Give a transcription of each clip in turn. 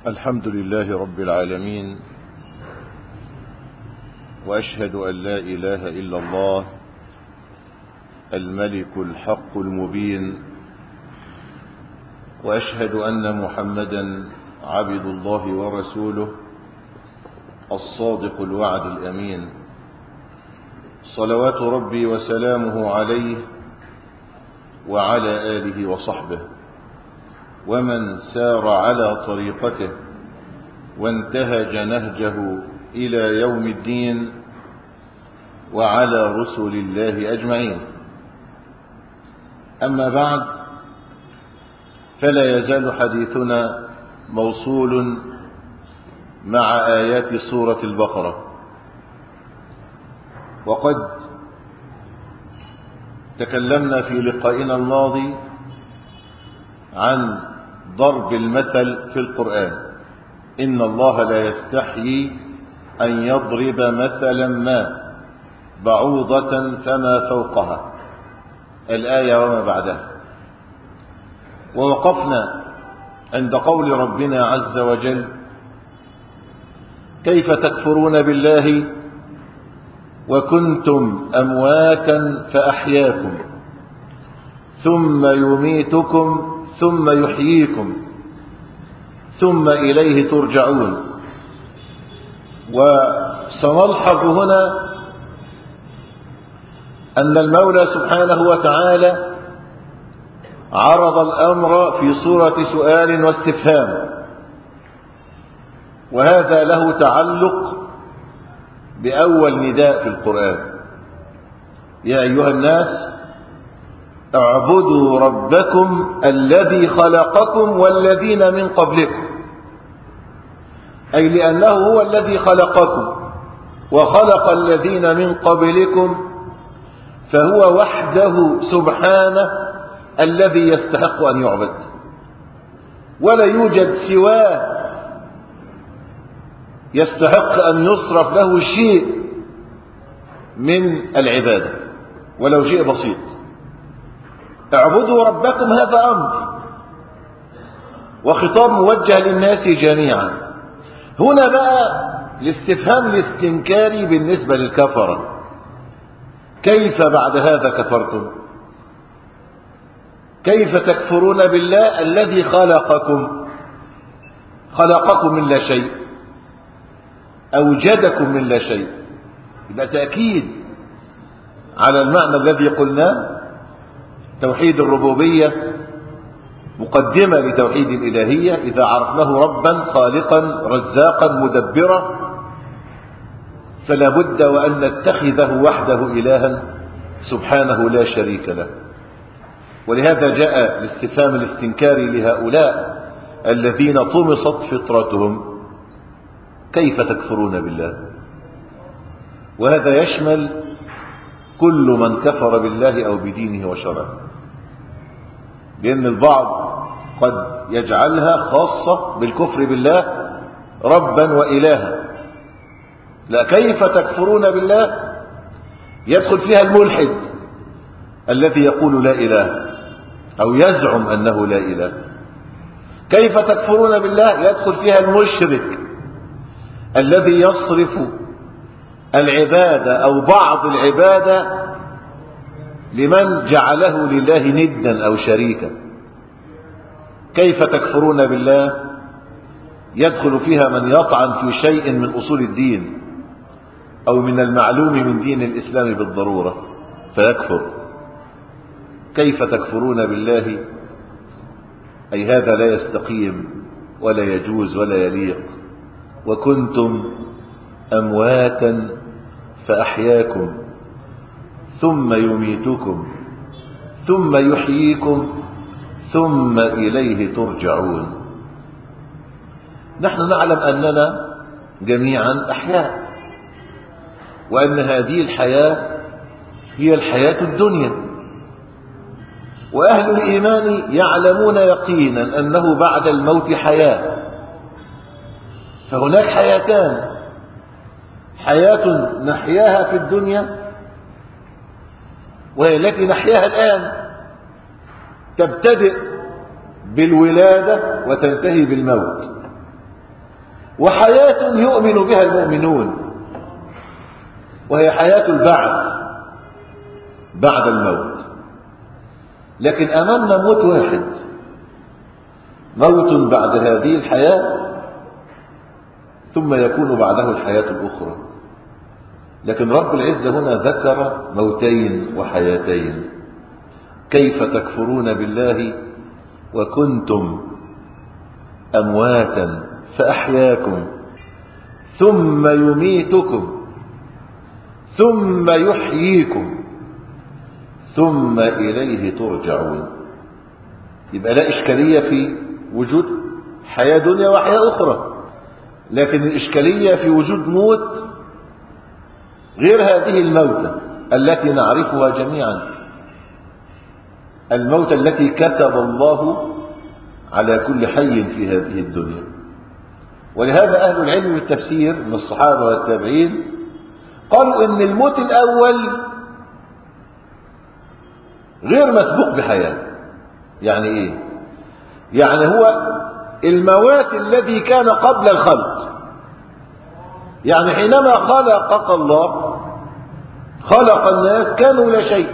الحمد لله رب العالمين وأشهد أن لا إله إلا الله الملك الحق المبين وأشهد أن محمدا عبد الله ورسوله الصادق الوعد الأمين صلوات ربي وسلامه عليه وعلى آله وصحبه ومن سار على طريقته وانتهج نهجه إلى يوم الدين وعلى رسل الله أجمعين أما بعد فلا يزال حديثنا موصول مع آيات سورة البقرة وقد تكلمنا في لقائنا الماضي عن ضرب المثل في القرآن إن الله لا يستحيي أن يضرب مثلا ما بعوضة فما فوقها الآية وما بعدها ووقفنا عند قول ربنا عز وجل كيف تكفرون بالله وكنتم أمواتا فأحياكم ثم يميتكم ثم يحييكم ثم إليه ترجعون وسنلحظ هنا أن المولى سبحانه وتعالى عرض الأمر في صورة سؤال واستفهام وهذا له تعلق بأول نداء في القرآن يا أيها الناس اعبدوا ربكم الذي خلقكم والذين من قبلكم أي لأنه هو الذي خلقكم وخلق الذين من قبلكم فهو وحده سبحانه الذي يستحق أن يعبد ولا يوجد سواه يستحق أن يصرف له شيء من العبادة ولو شيء بسيط اعبدوا ربكم هذا أمر وخطاب موجه للناس جميعا هنا بقى الاستفهام الاستنكاري بالنسبة للكفرة كيف بعد هذا كفرتم كيف تكفرون بالله الذي خلقكم خلقكم من لا شيء أوجدكم من لا شيء يبقى تأكيد على المعنى الذي قلناه توحيد الربوبية مقدمة لتوحيد الإلهية إذا عرفناه ربا خالقا رزاقا مدبرا فلا بد وأن نتخذه وحده إلها سبحانه لا شريك له ولهذا جاء الاستفهام الاستنكاري لهؤلاء الذين طمست فطرتهم كيف تكفرون بالله وهذا يشمل كل من كفر بالله أو بدينه وشرعه لأن البعض قد يجعلها خاصة بالكفر بالله ربا وإلها لا كيف تكفرون بالله يدخل فيها الملحد الذي يقول لا إله أو يزعم أنه لا إله كيف تكفرون بالله يدخل فيها المشرك الذي يصرف العبادة أو بعض العبادة لمن جعله لله ندا أو شريكا كيف تكفرون بالله يدخل فيها من يطعن في شيء من أصول الدين أو من المعلوم من دين الإسلام بالضرورة فيكفر كيف تكفرون بالله أي هذا لا يستقيم ولا يجوز ولا يليق وكنتم أمواتا فأحياكم ثم يميتكم ثم يحييكم ثم إليه ترجعون نحن نعلم أننا جميعا أحياء وأن هذه الحياة هي الحياة الدنيا وأهل الإيمان يعلمون يقينا أنه بعد الموت حياة فهناك حياتان حياة نحياها في الدنيا وهي التي نحياها الآن تبتدئ بالولادة وتنتهي بالموت وحياة يؤمن بها المؤمنون وهي حياة البعث بعد الموت لكن أمامنا موت واحد موت بعد هذه الحياة ثم يكون بعده الحياة الأخرى لكن رب العزة هنا ذكر موتين وحياتين كيف تكفرون بالله وكنتم أمواتا فأحياكم ثم يميتكم ثم يحييكم ثم إليه ترجعون يبقى لا إشكالية في وجود حياة دنيا وحياة أخرى لكن الإشكالية في وجود موت غير هذه الموتة التي نعرفها جميعا الموتة التي كتب الله على كل حي في هذه الدنيا ولهذا أهل العلم بالتفسير من الصحابة والتابعين قالوا إن الموت الأول غير مسبوق بحياة يعني إيه يعني هو الموات الذي كان قبل الخلق يعني حينما خلقك الله خلق الناس كانوا لا شيء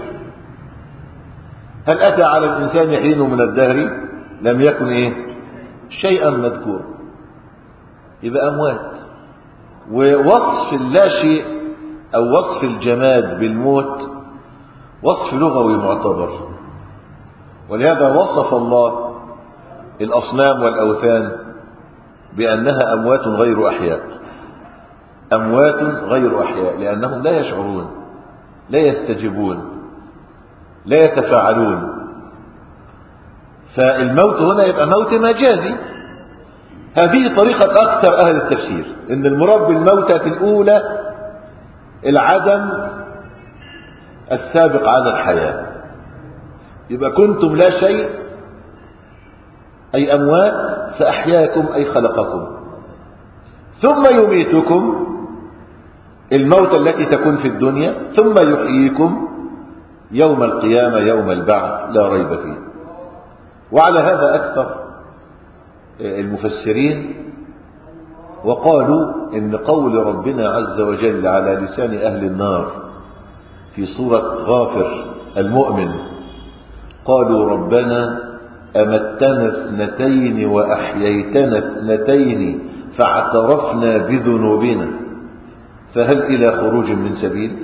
هل أتى على الإنسان حين من الدهر لم يكن إيه شيئا مذكورا يبقى أموات ووصف اللا شيء أو وصف الجماد بالموت وصف لغوي معتبر ولهذا وصف الله الأصنام والأوثان بأنها أموات غير أحياء أموات غير أحياء لأنهم لا يشعرون لا يستجيبون لا يتفاعلون فالموت هنا يبقى موت مجازي هذه طريقة أكثر أهل التفسير إن المراد بالموتة الأولى العدم السابق على الحياة يبقى كنتم لا شيء أي أموات فأحياكم أي خلقكم ثم يميتكم الموت التي تكون في الدنيا ثم يحييكم يوم القيامة يوم البعث لا ريب فيه وعلى هذا أكثر المفسرين وقالوا إن قول ربنا عز وجل على لسان أهل النار في سورة غافر المؤمن قالوا ربنا أمتنا اثنتين وأحييتنا اثنتين فاعترفنا بذنوبنا فهل إلى خروج من سبيل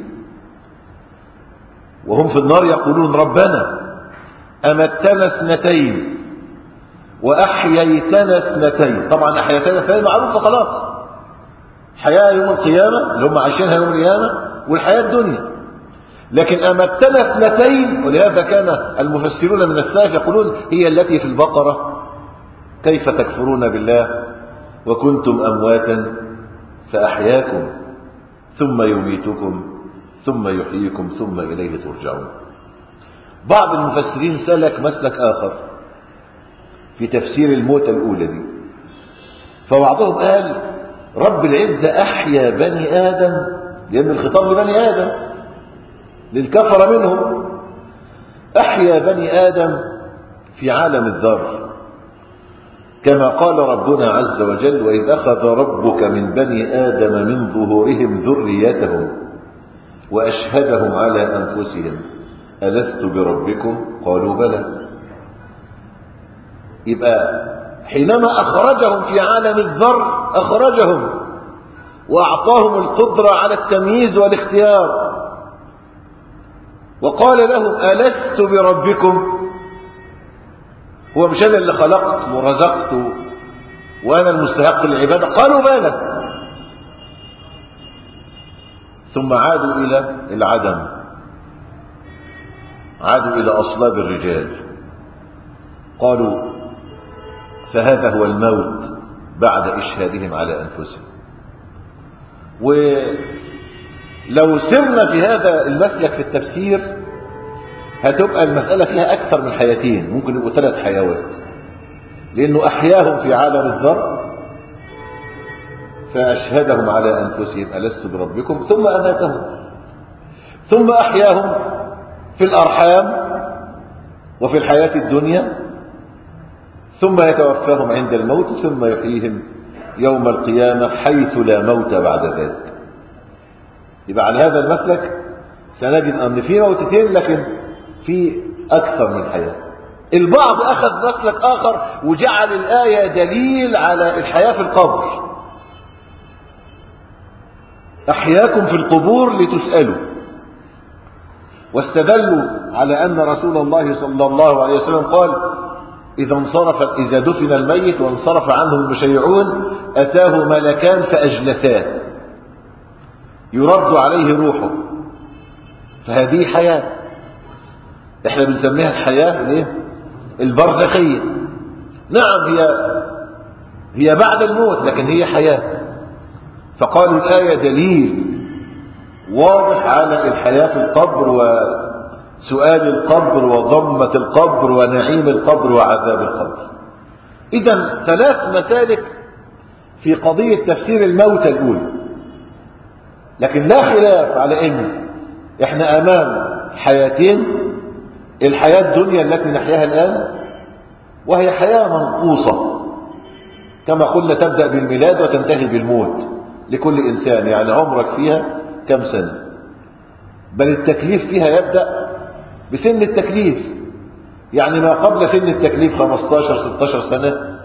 وهم في النار يقولون ربنا أمتنا اثنتين وأحييتنا اثنتين طبعا أحييتنا اثنتين معروفة خلاص حياة يوم القيامة اللي هم عايشينها يوم القيامة والحياة الدنيا لكن أمتنا اثنتين ولهذا كان المفسرون من السلف يقولون هي التي في البقرة كيف تكفرون بالله وكنتم أمواتا فأحياكم ثم يميتكم ثم يحييكم ثم إليه ترجعون بعض المفسرين سلك مسلك آخر في تفسير الموتة الأولى دي فبعضهم قال رب العزة أحيا بني آدم لأن الخطاب لبني آدم للكفر منهم أحيا بني آدم في عالم الذر كما قال ربنا عز وجل وإذ أخذ ربك من بني آدم من ظهورهم ذريتهم وأشهدهم على أنفسهم ألست بربكم قالوا بلى يبقى حينما أخرجهم في عالم الذر أخرجهم وأعطاهم القدرة على التمييز والاختيار وقال لهم ألست بربكم هو مش أنا اللي خلقت ورزقت وأنا المستحق للعبادة قالوا بلى ثم عادوا إلى العدم عادوا إلى أصلاب الرجال قالوا فهذا هو الموت بعد إشهادهم على أنفسهم ولو سرنا في هذا المسلك في التفسير هتبقى المسألة فيها أكثر من حياتين ممكن يبقوا ثلاث حيوات لأنه أحياهم في عالم الذر فأشهدهم على أنفسهم ألست بربكم ثم أماتهم ثم أحياهم في الأرحام وفي الحياة الدنيا ثم يتوفاهم عند الموت ثم يحييهم يوم القيامة حيث لا موت بعد ذلك يبقى على هذا المسلك سنجد أن في موتتين لكن في أكثر من حياة البعض أخذ مسلك آخر وجعل الآية دليل على الحياة في القبر أحياكم في القبور لتسألوا واستدلوا على أن رسول الله صلى الله عليه وسلم قال إذا انصرف إذا دفن الميت وانصرف عنه المشيعون أتاه ملكان فأجلساه يرد عليه روحه فهذه حياة احنا بنسميها الحياة الايه البرزخية نعم هي هي بعد الموت لكن هي حياة فقالوا الآية دليل واضح على الحياة في القبر وسؤال القبر وضمة القبر ونعيم القبر وعذاب القبر إذا ثلاث مسالك في قضية تفسير الموت الأولى لكن لا خلاف على ان احنا امام حياتين الحياة الدنيا التي نحياها الآن وهي حياة منقوصة كما قلنا تبدأ بالميلاد وتنتهي بالموت لكل إنسان يعني عمرك فيها كم سنة بل التكليف فيها يبدأ بسن التكليف يعني ما قبل سن التكليف 15 16 سنة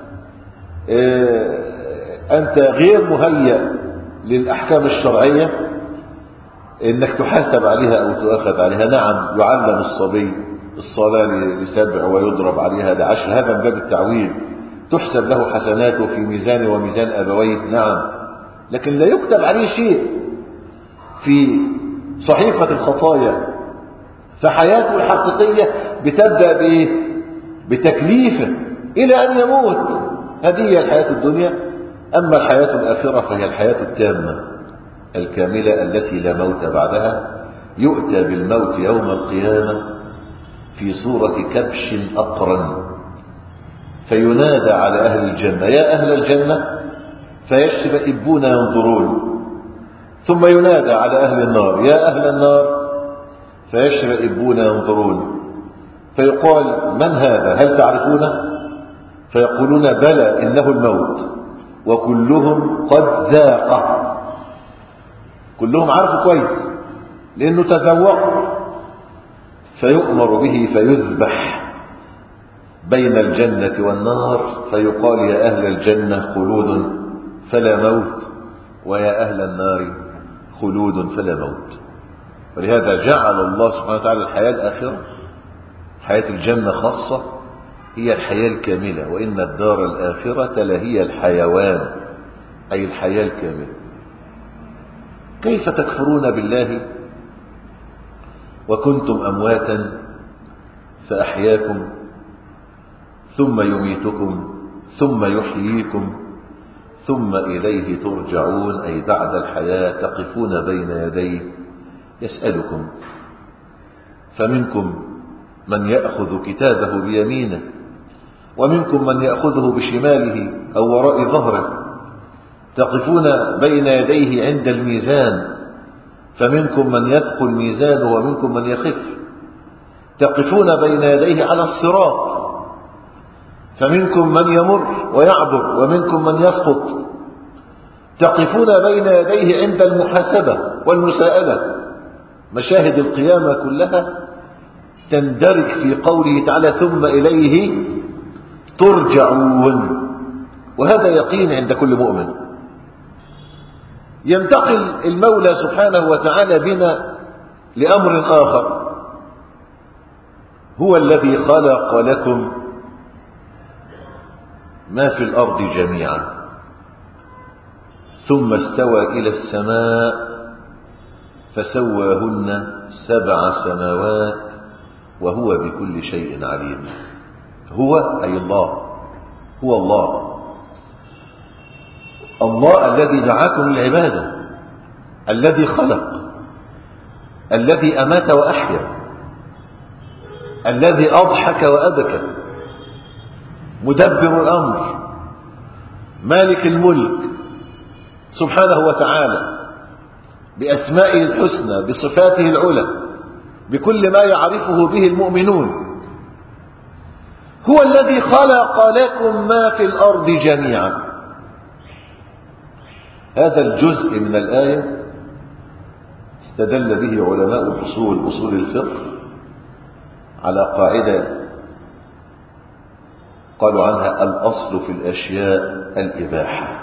أنت غير مهيأ للأحكام الشرعية إنك تحاسب عليها أو تؤخذ عليها نعم يعلم الصبي الصلاة لسبع ويضرب عليها لعشر هذا من باب التعويل تحسب له حسناته في ميزان وميزان أبويه نعم لكن لا يكتب عليه شيء في صحيفة الخطايا فحياته الحقيقية بتبدأ بإيه؟ بتكليفه إلى أن يموت هذه هي الحياة الدنيا أما الحياة الآخرة فهي الحياة التامة الكاملة التي لا موت بعدها يؤتى بالموت يوم القيامة في صورة كبش أقرن فينادى على أهل الجنة يا أهل الجنة فيشرئبون ينظرون ثم ينادى على أهل النار يا أهل النار فيشرئبون ينظرون فيقال من هذا هل تعرفونه فيقولون بلى إنه الموت وكلهم قد ذاقه كلهم عارفوا كويس لأنه تذوق فيؤمر به فيذبح بين الجنة والنار فيقال يا أهل الجنة خلود فلا موت ويا أهل النار خلود فلا موت ولهذا جعل الله سبحانه وتعالى الحياة الآخرة حياة الجنة خاصة هي الحياة الكاملة وإن الدار الآخرة لهي الحيوان أي الحياة الكاملة كيف تكفرون بالله وكنتم أمواتا فأحياكم ثم يميتكم ثم يحييكم ثم إليه ترجعون أي بعد الحياة تقفون بين يديه يسألكم فمنكم من يأخذ كتابه بيمينه ومنكم من يأخذه بشماله أو وراء ظهره تقفون بين يديه عند الميزان فمنكم من يثقل ميزانه ومنكم من يخف تقفون بين يديه على الصراط فمنكم من يمر ويعبر ومنكم من يسقط تقفون بين يديه عند المحاسبة والمساءلة مشاهد القيامة كلها تندرج في قوله تعالى ثم إليه ترجعون وهذا يقين عند كل مؤمن ينتقل المولى سبحانه وتعالى بنا لأمر آخر هو الذي خلق لكم ما في الأرض جميعا ثم استوى إلى السماء فسواهن سبع سماوات وهو بكل شيء عليم هو أي الله هو الله الله الذي دعاكم للعبادة الذي خلق الذي أمات وأحيا الذي أضحك وأبكى مدبر الأمر مالك الملك سبحانه وتعالى بأسمائه الحسنى بصفاته العلى بكل ما يعرفه به المؤمنون هو الذي خلق لكم ما في الأرض جميعا هذا الجزء من الآية استدل به علماء الأصول أصول الفقه على قاعدة قالوا عنها الأصل في الأشياء الإباحة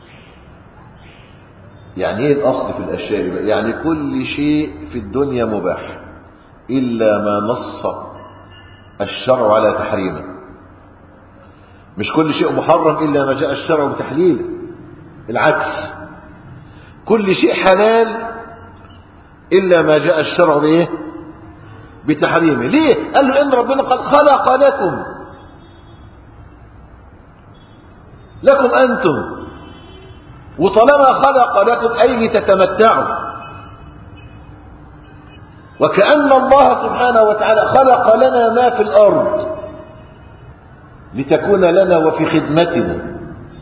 يعني ايه الأصل في الأشياء الإباحة؟ يعني كل شيء في الدنيا مباح إلا ما نص الشرع على تحريمه مش كل شيء محرم إلا ما جاء الشرع بتحليله العكس كل شيء حلال إلا ما جاء الشرع بإيه بتحريمه ليه قال له إن ربنا قد خلق لكم لكم أنتم وطالما خلق لكم أي لتتمتعوا وكأن الله سبحانه وتعالى خلق لنا ما في الأرض لتكون لنا وفي خدمتنا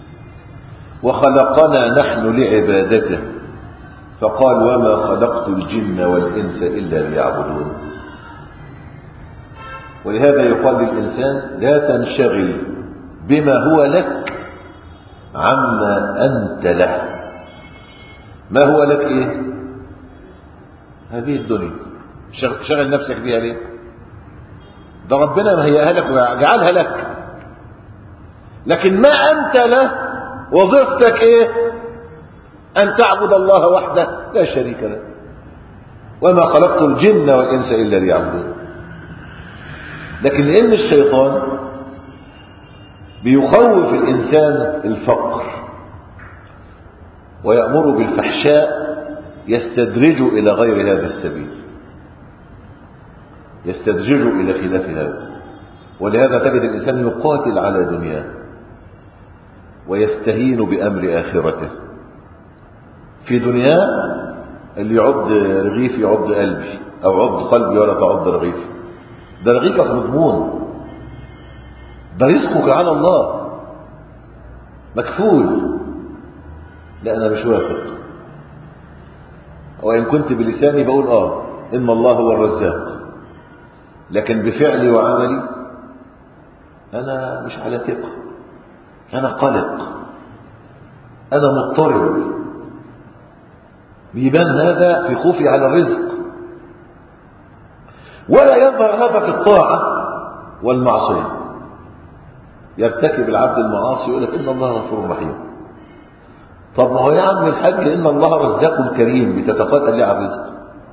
وخلقنا نحن لعبادته فقال وما خلقت الجن والإنس إلا ليعبدون ولهذا يقال للإنسان لا تنشغل بما هو لك عما أنت له ما هو لك إيه هذه الدنيا شغل نفسك بها ليه ده ربنا مهيئها لك وجعلها لك لكن ما أنت له وظيفتك إيه أن تعبد الله وحده لا شريك له وما خلقت الجن والإنس إلا ليعبدون لكن لأن الشيطان بيخوف الإنسان الفقر ويأمر بالفحشاء يستدرج إلى غير هذا السبيل يستدرج إلى خلاف هذا ولهذا تجد الإنسان يقاتل على دنياه ويستهين بأمر آخرته في دنياه اللي يعض رغيف يعض قلبي أو عض قلبي ولا تعض رغيف ده رغيفك مضمون ده رزقك على الله مكفول لا أنا مش وافق وإن كنت بلساني بقول آه إن الله هو الرزاق لكن بفعلي وعملي أنا مش على ثقة أنا قلق أنا مضطرب بيبان هذا في خوفي على الرزق ولا يظهر هذا في الطاعة والمعصية يرتكب العبد المعاصي يقول لك إن الله غفور رحيم طب ما هو يا عم الحاج إن الله رزاق كريم بتتقاتل ليه على الرزق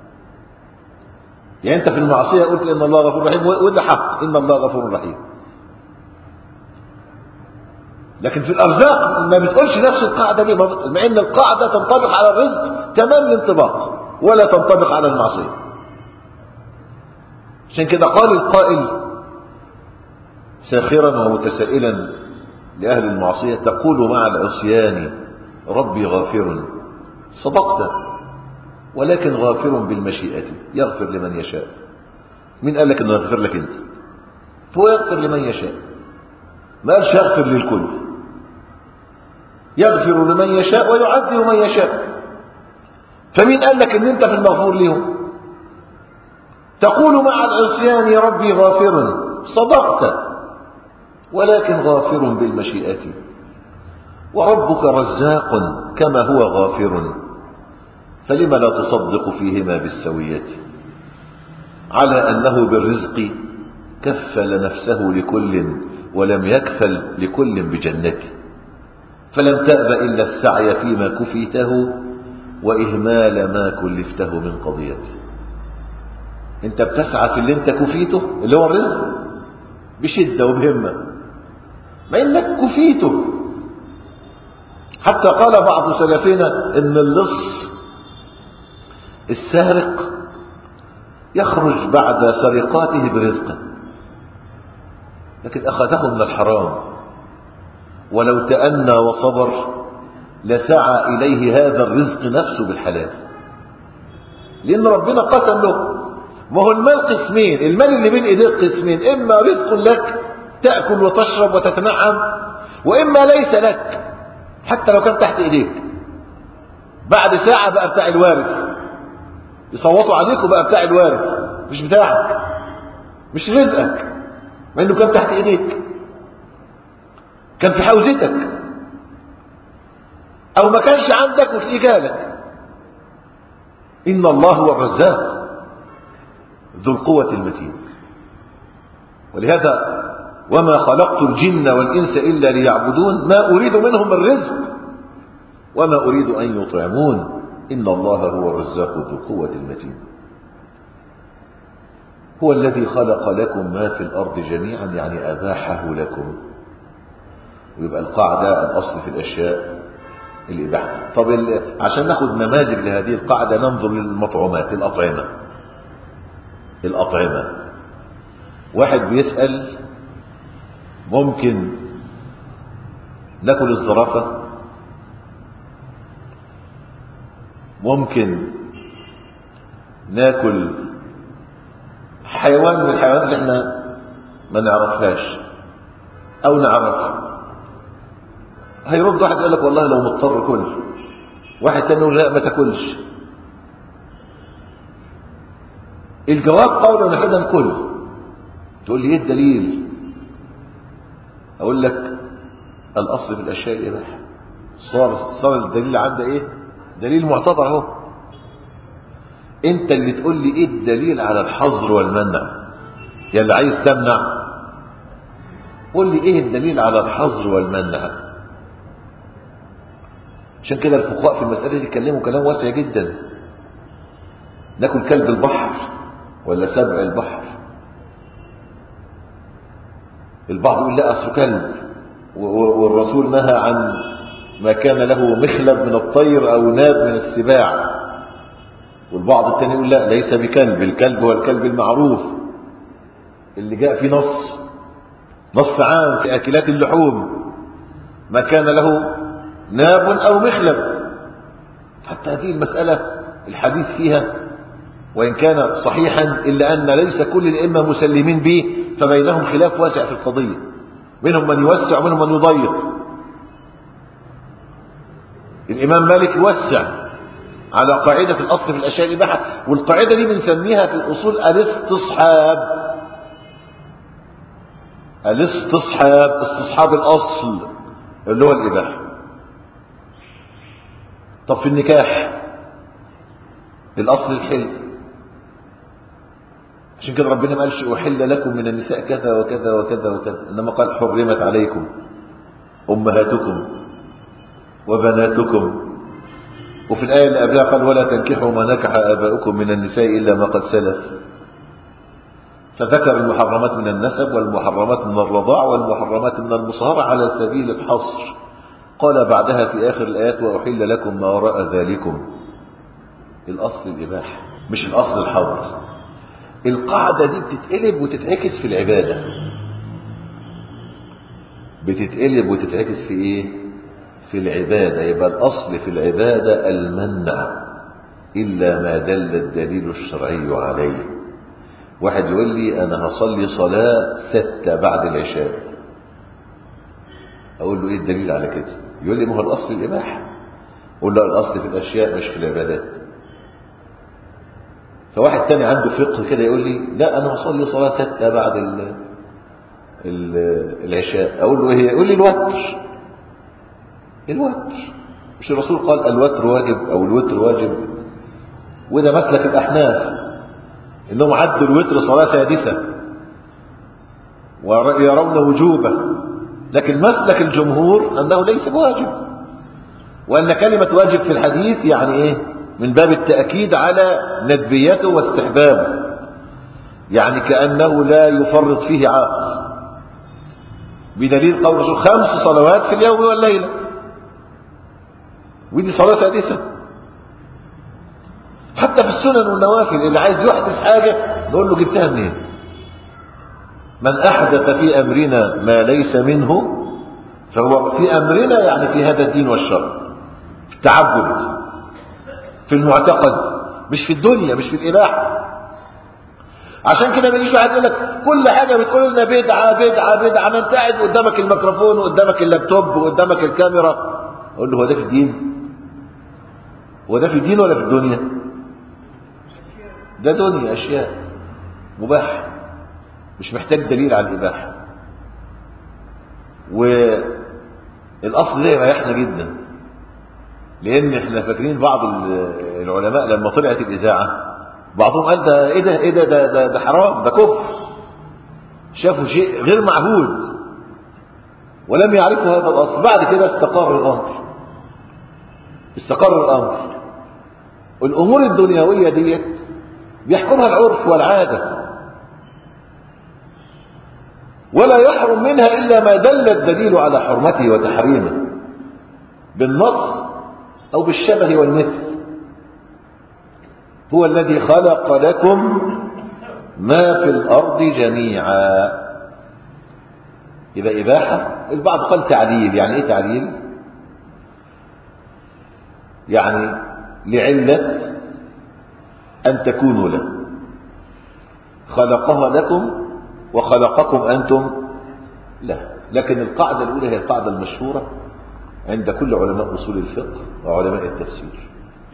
يعني أنت في المعصية قلت إن الله غفور رحيم وده حق إن الله غفور رحيم لكن في الأرزاق ما بتقولش نفس القاعدة دي مع إن القاعدة تنطبق على الرزق تمام الانطباق ولا تنطبق على المعصية عشان كده قال القائل ساخرا ومتسائلا لأهل المعصية تقول مع العصيان ربي غافر صدقت ولكن غافر بالمشيئة يغفر لمن يشاء مين قال لك انه يغفر لك انت فهو يغفر لمن يشاء ما قالش يغفر للكل يغفر لمن يشاء ويعذب من يشاء فمين قال لك ان انت في المغفور لهم تقول مع العصيان ربي غافر صدقت ولكن غافر بالمشيئة وربك رزاق كما هو غافر فلم لا تصدق فيهما بالسوية على أنه بالرزق كفل نفسه لكل ولم يكفل لكل بجنته فلم تأب إلا السعي فيما كفيته وإهمال ما كلفته من قضيته انت بتسعى في اللي انت كفيته اللي هو الرزق بشدة وبهمة ما انك كفيته حتى قال بعض سلفنا ان اللص السارق يخرج بعد سرقاته برزقه لكن أخذه من الحرام ولو تأنى وصبر لسعى إليه هذا الرزق نفسه بالحلال لأن ربنا قسم له ما هو المال قسمين المال اللي بين ايديك قسمين إما رزق لك تأكل وتشرب وتتنعم وإما ليس لك حتى لو كان تحت إيديك بعد ساعة بقى بتاع الوارث يصوتوا عليك وبقى بتاع الوارث مش بتاعك مش رزقك مع انه كان تحت ايديك كان في حوزتك او ما كانش عندك وتلاقيه جالك ان الله هو الرزاق ذو القوة المتين ولهذا وما خلقت الجن والإنس إلا ليعبدون ما أريد منهم الرزق وما أريد أن يطعمون إن الله هو الرزاق ذو القوة المتين هو الذي خلق لكم ما في الأرض جميعا يعني أباحه لكم ويبقى القاعدة الأصل في الأشياء الإباحة طب عشان ناخد نماذج لهذه القاعدة ننظر للمطعومات الأطعمة الأطعمة واحد بيسأل ممكن ناكل الزرافة ممكن ناكل حيوان من الحيوانات اللي احنا ما نعرفهاش او نعرفها هيرد واحد يقول لك والله لو مضطر كل واحد تاني يقول لا ما تاكلش الجواب قولا واحدا كل تقول لي ايه الدليل اقول لك الاصل في الاشياء الاباحه صار صار الدليل عندي ايه دليل معتبر اهو انت اللي تقول لي ايه الدليل على الحظر والمنع يا اللي عايز تمنع قول لي ايه الدليل على الحظر والمنع عشان كده الفقهاء في المسألة دي اتكلموا كلام واسع جدا ناكل كلب البحر ولا سبع البحر البعض يقول لا أصل كلب والرسول نهى عن ما كان له مخلب من الطير أو ناب من السباع والبعض الثاني يقول لا ليس بكلب الكلب هو الكلب المعروف اللي جاء في نص نص عام في أكلات اللحوم ما كان له ناب أو مخلب حتى هذه المسألة الحديث فيها وإن كان صحيحا إلا أن ليس كل الأئمة مسلمين به فبينهم خلاف واسع في القضية منهم من يوسع ومنهم من يضيق الإمام مالك يوسع على قاعدة الأصل في الأشياء الإباحة والقاعدة دي بنسميها في الأصول الاستصحاب الاستصحاب استصحاب الأصل اللي هو الإباحة طب في النكاح الأصل الحل عشان كده ربنا ما قالش أحل لكم من النساء كذا وكذا وكذا وكذا إنما قال حرمت عليكم أمهاتكم وبناتكم وفي الآية اللي قبلها قال ولا تنكحوا ما نكح آباؤكم من النساء إلا ما قد سلف فذكر المحرمات من النسب والمحرمات من الرضاع والمحرمات من المصهرة على سبيل الحصر قال بعدها في آخر الآيات وأحل لكم ما وراء ذلكم الأصل الإباحة مش الأصل الحظر القاعدة دي بتتقلب وتتعكس في العبادة بتتقلب وتتعكس في ايه في العبادة يبقى الأصل في العبادة المنع إلا ما دل الدليل الشرعي عليه واحد يقول لي أنا هصلي صلاة ستة بعد العشاء أقول له إيه الدليل على كده يقول لي ما هو الأصل الإباحة أقول له الأصل في الأشياء مش في العبادات فواحد تاني عنده فقه كده يقول لي لا أنا هصلي صلاة ستة بعد ال ال العشاء أقول له إيه يقول لي الوتر الوتر مش الرسول قال الوتر واجب أو الوتر واجب وده مسلك الأحناف إنهم عدوا الوتر صلاة سادسة ويرون وجوبه لكن مسلك الجمهور أنه ليس بواجب وأن كلمة واجب في الحديث يعني إيه من باب التأكيد على ندبيته واستحبابه يعني كأنه لا يفرط فيه عاقل بدليل قول الرسول خمس صلوات في اليوم والليلة ودي صلاة سادسة حتى في السنن والنوافل اللي عايز يحدث حاجة نقول له جبتها منين من أحدث في أمرنا ما ليس منه فهو في أمرنا يعني في هذا الدين والشرع في التعبد في المعتقد مش في الدنيا مش في الإباحة عشان كده ما يجيش واحد يقول لك كل حاجة بتقول لنا بدعة بدعة بدعة ما انت قاعد قدامك الميكروفون وقدامك اللابتوب وقدامك الكاميرا اقول له هو ده في الدين هو ده في الدين ولا في الدنيا ده دنيا أشياء مباح مش محتاج دليل على الإباحة والأصل ده يريحنا جدا لان احنا فاكرين بعض ال- العلماء لما طلعت الاذاعه بعضهم قال ده ايه ده ايه ده ده, ده, ده حرام ده كفر شافوا شيء غير معهود ولم يعرفوا هذا الاصل بعد كده استقر الامر استقر الامر الامور الدنيويه ديت بيحكمها العرف والعاده ولا يحرم منها الا ما دل الدليل على حرمته وتحريمه بالنص او بالشبه والمثل هو الذي خلق لكم ما في الارض جميعا يبقى اباحه البعض قال تعليل يعني ايه تعليل يعني لعله ان تكونوا له خلقها لكم وخلقكم انتم له لكن القاعده الاولى هي القاعده المشهوره عند كل علماء اصول الفقه وعلماء التفسير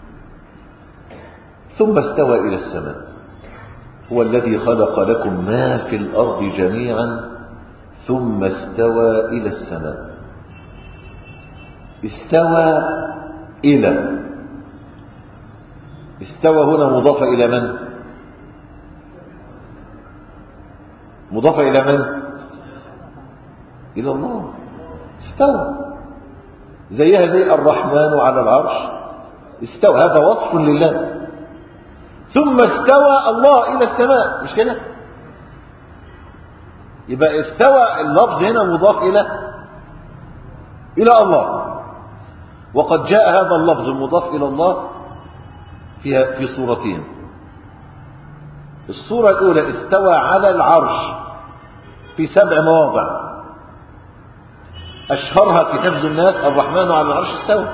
ثم استوى الى السماء هو الذي خلق لكم ما في الارض جميعا ثم استوى الى السماء استوى الى استوى هنا مضاف الى من مضاف الى من الى الله استوى زيها زي الرحمن على العرش استوى هذا وصف لله ثم استوى الله الى السماء مش كده يبقى استوى اللفظ هنا مضاف الى الى الله وقد جاء هذا اللفظ المضاف الى الله فيها في صورتين الصورة الأولى استوى على العرش في سبع مواضع أشهرها في حفظ الناس الرحمن على العرش استوى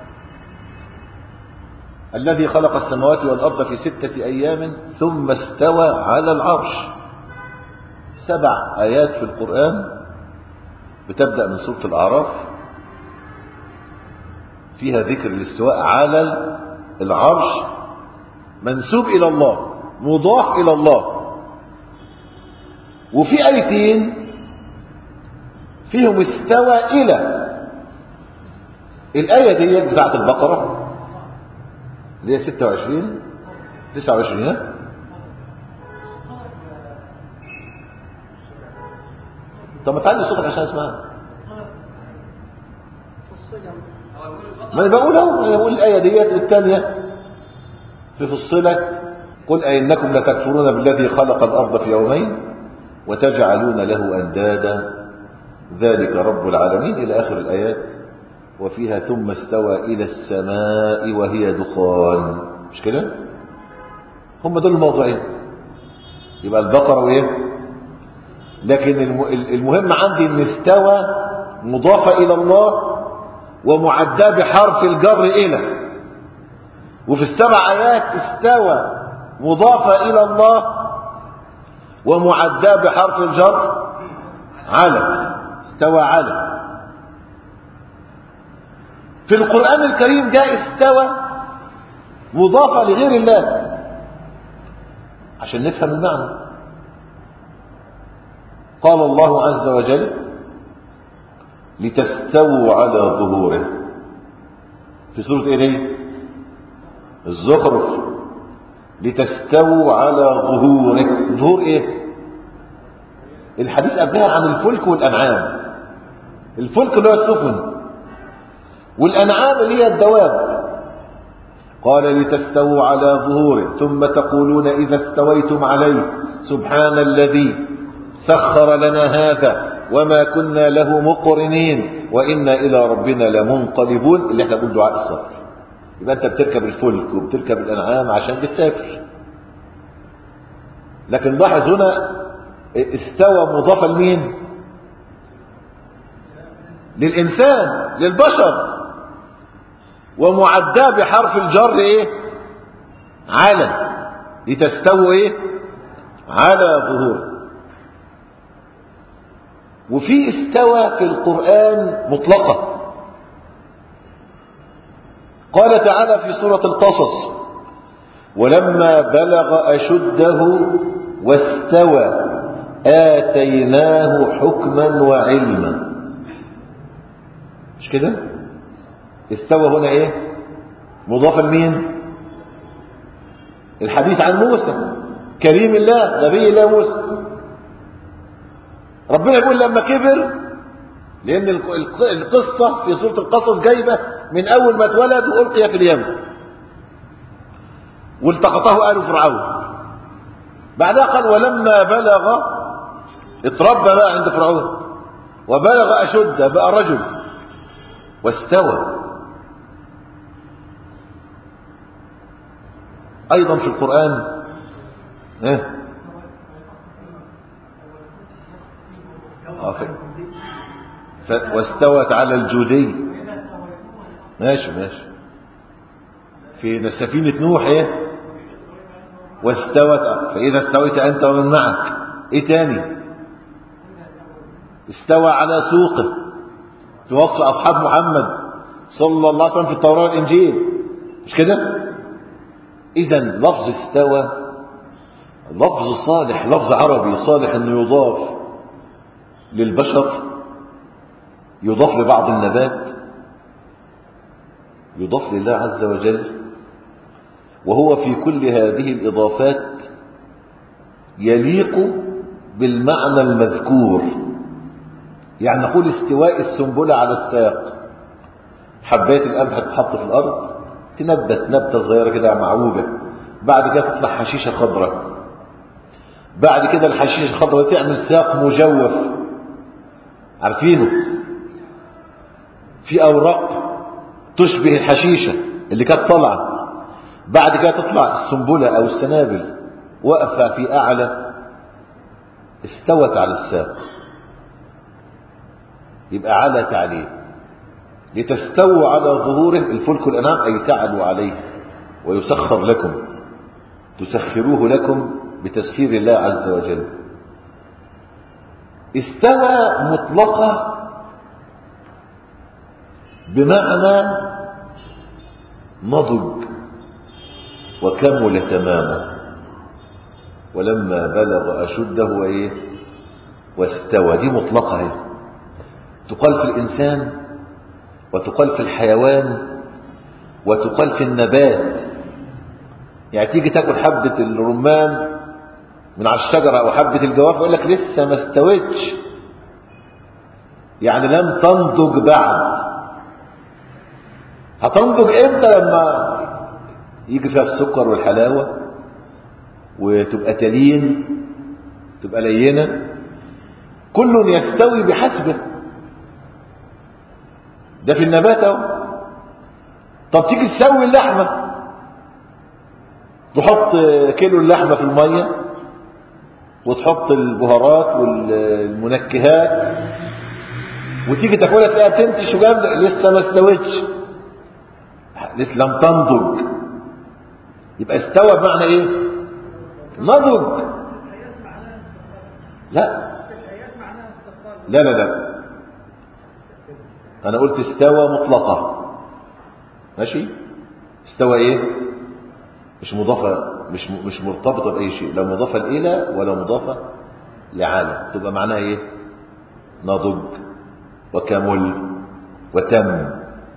الذي خلق السماوات والأرض في ستة أيام ثم استوى على العرش سبع آيات في القرآن بتبدأ من سورة الأعراف فيها ذكر الاستواء على العرش منسوب إلى الله مضاف إلى الله وفي آيتين فيهم استوى إلى الآية دي بتاعت البقرة اللي هي 26 29 ها؟ طب ما تعلي صوتك عشان اسمعها ما انا بقول اهو انا بقول الايه ديت والثانيه في فصلت قل أئنكم لتكفرون بالذي خلق الأرض في يومين وتجعلون له أندادا ذلك رب العالمين إلى آخر الآيات وفيها ثم استوى إلى السماء وهي دخان مش كده هم دول الموضوعين يبقى البقرة وإيه لكن المهم عندي ان استوى مضافة إلى الله ومعداه بحرف الجر إلى وفي السبع آيات استوى مضافة إلى الله ومعداه بحرف الجر على استوى على في القرآن الكريم جاء استوى مضافة لغير الله عشان نفهم المعنى قال الله عز وجل لتستووا على ظهوره في سورة ايه دي الزخرف لتستووا على ظهوره ظهور ايه الحديث قبلها عن الفلك والانعام الفلك اللي هو السفن والانعام اللي هي الدواب قال لتستووا على ظهوره ثم تقولون اذا استويتم عليه سبحان الذي سخر لنا هذا وما كنا له مقرنين وانا الى ربنا لمنقلبون اللي احنا بنقول دعاء السفر يبقى انت بتركب الفلك وبتركب الانعام عشان بتسافر لكن لاحظ هنا استوى مضافا لمين للانسان للبشر ومعداه بحرف الجر ايه على لتستووا ايه على ظهور وفي استوى في القرآن مطلقة قال تعالى في سورة القصص ولما بلغ أشده واستوى آتيناه حكما وعلما مش كده استوى هنا ايه مضافة لمين الحديث عن موسى كريم الله نبي الله موسى ربنا يقول لما كبر لأن القصة في سورة القصص جايبة من أول ما اتولد وألقي في اليم والتقطه آل فرعون بعدها قال ولما بلغ اتربى بقى عند فرعون وبلغ أشد بقى رجل واستوى أيضا في القرآن إيه؟ ف... واستوت على الجودي ماشي ماشي في سفينة نوح ايه واستوت فإذا استويت أنت ومن معك ايه تاني استوى على سوقه في وصف أصحاب محمد صلى الله عليه وسلم في التوراة والإنجيل مش كده إذا لفظ استوى لفظ صالح لفظ عربي صالح أنه يضاف للبشر يضاف لبعض النبات يضاف لله عز وجل وهو في كل هذه الإضافات يليق بالمعنى المذكور يعني نقول استواء السنبلة على الساق حبات القمح تتحط في الأرض تنبت نبتة صغيرة كده معوجة بعد كده تطلع حشيشة خضراء بعد كده الحشيشة الخضراء تعمل ساق مجوف عارفينه في أوراق تشبه الحشيشة اللي كانت طالعة بعد كده تطلع السنبلة أو السنابل واقفة في أعلى استوت على الساق يبقى على تعليم لتستووا على ظهوره الفلك الأنام أي تعلوا عليه ويسخر لكم تسخروه لكم بتسخير الله عز وجل استوى مطلقة بمعنى نضج وكمل تماما ولما بلغ أشده وإيه واستوى دي مطلقة هي تقال في الإنسان وتقال في الحيوان وتقال في النبات يعني تيجي تاكل حبة الرمان من على الشجرة أو حبة الجوافة يقول لك لسه ما استوتش يعني لم تنضج بعد هتنضج امتى لما يجي فيها السكر والحلاوة وتبقى تلين تبقى لينة كل يستوي بحسبه ده في النبات اهو طب تيجي تسوي اللحمة تحط كيلو اللحمة في المية وتحط البهارات والمنكهات وتيجي تاكلها تلاقيها بتنتش وجامده لسه ما استوتش لسه لم تنضج يبقى استوى بمعنى ايه نضج لا لا لا لا انا قلت استوى مطلقة ماشي استوى ايه مش مضافة مش مش مرتبطة بأي شيء لا مضافة إلى ولا مضافة لعالم تبقى معناها ايه نضج وكمل وتم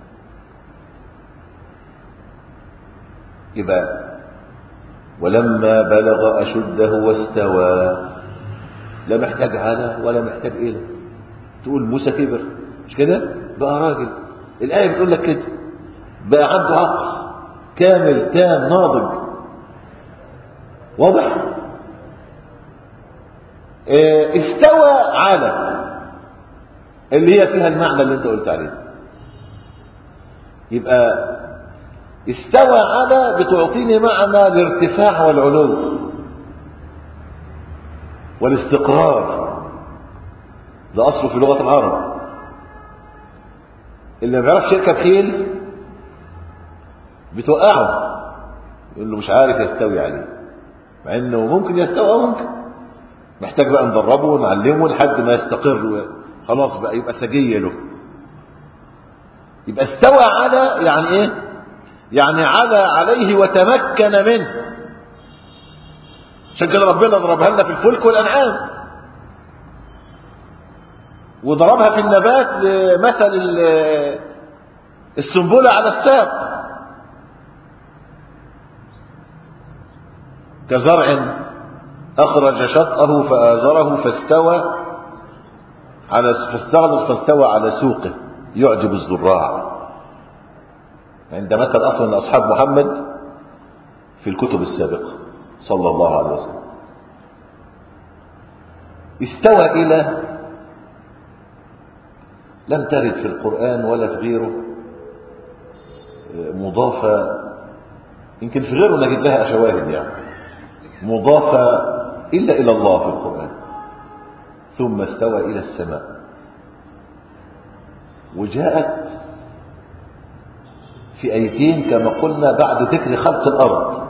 يبقى ولما بلغ أشده واستوى لا محتاج على ولا محتاج إلى تقول موسى كبر مش كده بقى راجل الآية بتقول لك كده بقى عنده عقل كامل تام ناضج واضح اه استوى على اللي هي فيها المعنى اللي انت قلت عليه يبقى استوى على بتعطيني معنى الارتفاع والعلو والاستقرار ده أصله في لغة العرب اللي ما بيعرفش يركب خيل بتوقعه يقول له مش عارف يستوي عليه مع انه ممكن يستوي او ممكن محتاج بقى ندربه ونعلمه لحد ما يستقر خلاص بقى يبقى سجية له يبقى استوى على يعني ايه يعني على عليه وتمكن منه عشان كده ربنا ضربها لنا في الفلك والانعام وضربها في النبات لمثل السنبلة على الساق كزرع أخرج شطأه فآزره فاستوى على فاستغلظ فاستوى على سوقه يعجب الزراع عند مثل أصلا أصحاب محمد في الكتب السابقة صلى الله عليه وسلم استوى إلى لم ترد في القرآن ولا في غيره مضافة يمكن في غيره نجد لها شواهد يعني مضافة إلا إلى الله في القرآن ثم استوى إلى السماء وجاءت في أيتين كما قلنا بعد ذكر خلق الأرض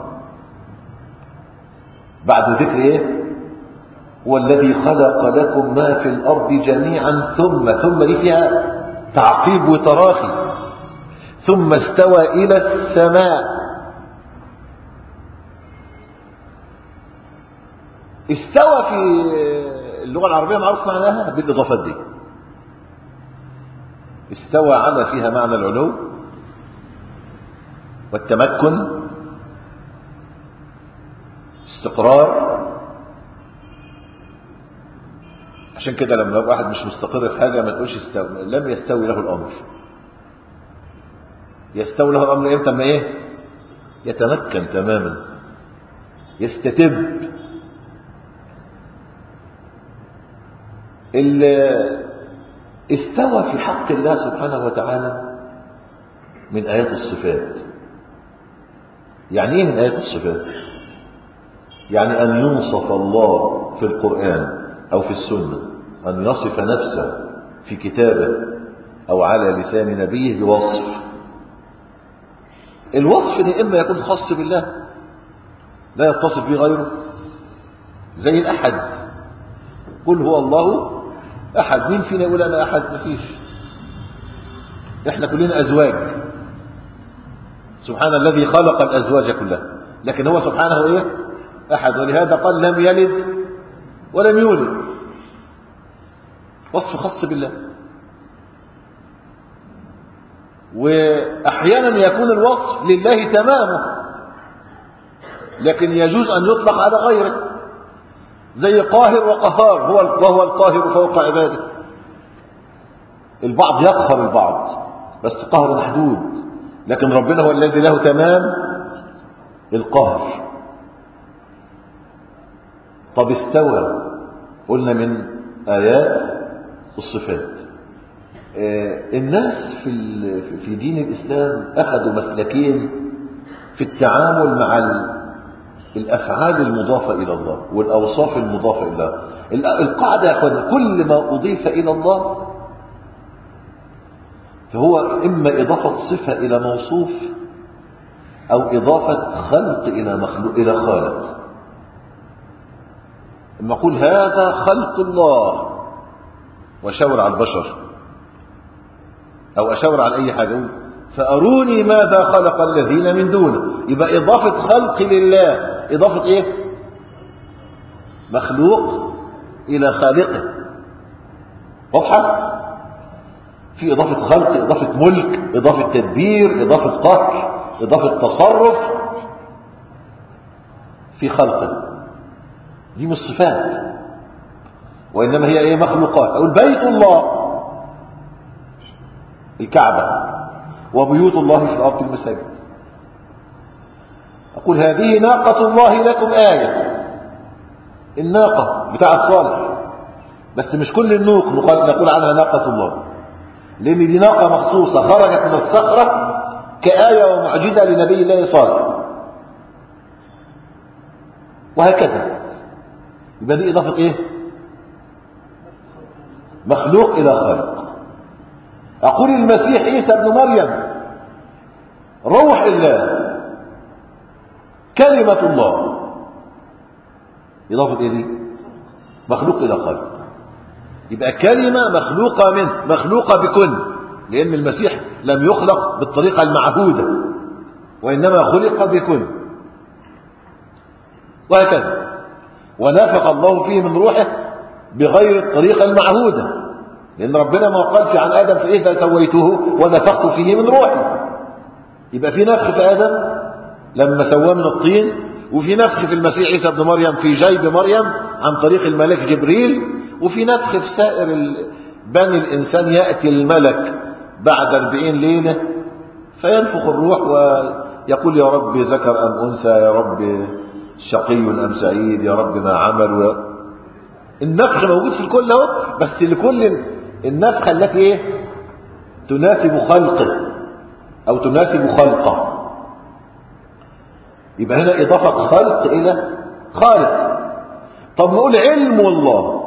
بعد ذكر إيه هو الذي خلق لكم ما في الأرض جميعا ثم ثم دي فيها تعقيب وتراخي ثم استوى إلى السماء استوى في اللغة العربية معروف معناها بالإضافات دي استوى على فيها معنى العلو والتمكن استقرار عشان كده لما يبقى واحد مش مستقر في حاجة ما تقولش استوى لم يستوي له الأمر يستوي له الأمر امتى ما ايه يتمكن تماما يستتب استوى في حق الله سبحانه وتعالى من آيات الصفات يعني ايه من آيات الصفات يعني أن ينصف الله في القرآن أو في السنة أن يصف نفسه في كتابه أو على لسان نبيه بوصف الوصف ده إما يكون خاص بالله لا يتصف به غيره زي الأحد قل هو الله أحد مين فينا يقول أنا أحد مفيش إحنا كلنا أزواج سبحان الذي خلق الأزواج كلها لكن هو سبحانه إيه أحد ولهذا قال لم يلد ولم يولد وصف خاص بالله وأحيانا يكون الوصف لله تمامه لكن يجوز أن يطلق على غيره زي قاهر وقهار هو وهو القاهر فوق عباده البعض يقهر البعض بس قهر محدود لكن ربنا هو الذي له تمام القهر طب استوى قلنا من آيات الصفات الناس في في دين الإسلام أخذوا مسلكين في التعامل مع الأفعال المضافة إلى الله والأوصاف المضافة إلى الله القاعدة يا أخوان كل ما أضيف إلى الله فهو إما إضافة صفة إلى موصوف أو إضافة خلق إلى مخلوق إلى خالق لما أقول هذا خلق الله وأشاور على البشر أو أشاور على أي حاجة فأروني ماذا خلق الذين من دونه يبقى إضافة خلق لله إضافة إيه مخلوق إلى خالقه واضحة في إضافة خلق إضافة ملك إضافة تدبير إضافة قهر إضافة تصرف في خلقه دي مش صفات وإنما هي إيه مخلوقات أو البيت الله الكعبة وبيوت الله في الأرض المساجد أقول هذه ناقة الله لكم آية الناقة بتاعة صالح بس مش كل النوق نقول عنها ناقة الله لأن دي ناقة مخصوصة خرجت من الصخرة كآية ومعجزة لنبي الله صالح وهكذا يبقى دي إضافة إيه مخلوق إلى خالق أقول المسيح عيسى ابن مريم روح الله كلمة الله إضافة إيه دي مخلوق إلى خالق يبقى كلمة مخلوقة منه مخلوقة بكل لأن المسيح لم يخلق بالطريقة المعهودة وإنما خلق بكل وهكذا ونفق الله فيه من روحه بغير الطريقة المعهودة لأن ربنا ما قال في عن آدم فإذا سويته ونفخت فيه من روحي يبقى في نفخ في آدم لما سواه من الطين وفي نفخ في المسيح عيسى ابن مريم في جيب مريم عن طريق الملك جبريل وفي نفخ في سائر ال- بني الإنسان يأتي الملك بعد أربعين ليلة فينفخ الروح ويقول يا رب ذكر أم أنثى يا رب شقي أم سعيد يا رب ما عمل و... النفخ موجود في الكل اهو بس لكل النفخة التي ايه تناسب خلقه أو تناسب خلقه يبقى هنا إضافة خلق إلى خالق طب نقول علم الله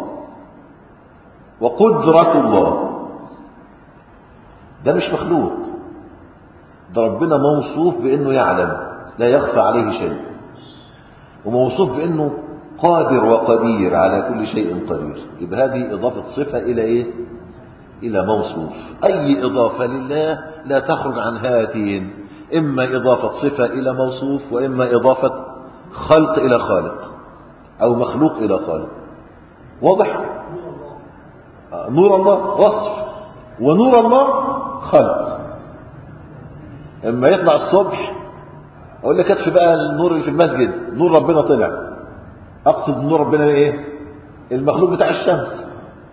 وقدرة الله ده مش مخلوق ده ربنا موصوف بأنه يعلم لا يخفى عليه شيء وموصوف بأنه قادر وقدير على كل شيء قدير يبقى هذه إضافة صفة إلى إيه إلى موصوف أي إضافة لله لا تخرج عن هاتين إما إضافة صفة إلى موصوف وإما إضافة خلق إلى خالق أو مخلوق إلى خالق واضح آه، نور الله وصف ونور الله خلق اما يطلع الصبح اقول لك اكفي بقى النور اللي في المسجد نور ربنا طلع اقصد نور ربنا ايه المخلوق بتاع الشمس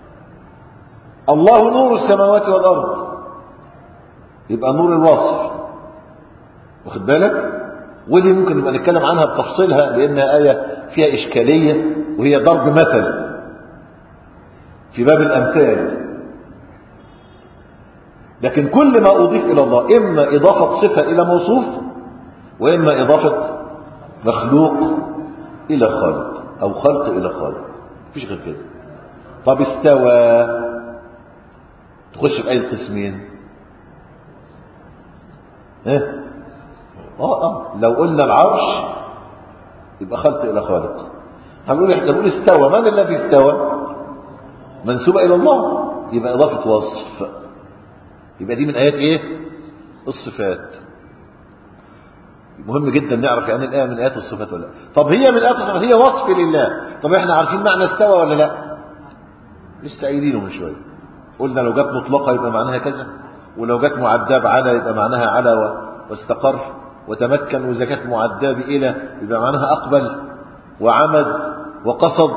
الله نور السماوات والارض يبقى نور الوصف واخد بالك ودي ممكن نبقى نتكلم عنها بتفصيلها لانها ايه فيها اشكاليه وهي ضرب مثل في باب الامثال لكن كل ما اضيف الى الله اما اضافه صفه الى موصوف واما اضافه مخلوق الى خالق او خلق الى خالق مفيش غير كده طب استوى تخش في اي القسمين ها اه اه لو قلنا العرش يبقى خلق الى خالق هنقول احنا نقول استوى من الذي استوى منسوبه الى الله يبقى اضافه وصف يبقى دي من ايات ايه الصفات مهم جدا نعرف يعني الايه من ايات الصفات ولا لا طب هي من ايات الصفات هي وصف لله طب احنا عارفين معنى استوى ولا لا لسه قايلينه من شويه قلنا لو جت مطلقه يبقى معناها كذا ولو جت معداه بعلى يبقى معناها على و... واستقر وتمكن واذا كانت معداه بالى يبقى معناها اقبل وعمد وقصد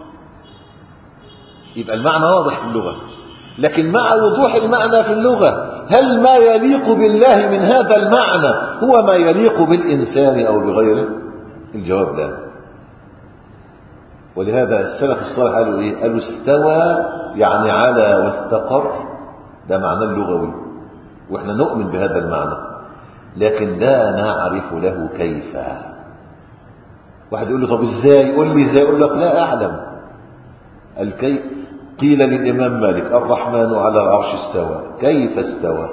يبقى المعنى واضح في اللغه لكن مع وضوح المعنى في اللغة هل ما يليق بالله من هذا المعنى هو ما يليق بالإنسان أو بغيره الجواب لا ولهذا السلف الصالح قالوا إيه قالوا استوى يعني على واستقر ده معنى اللغوي وإحنا نؤمن بهذا المعنى لكن لا نعرف له كيف واحد يقول له طب ازاي يقول لي ازاي يقول لك لا أعلم الكيف قيل للإمام مالك الرحمن على العرش استوى كيف استوى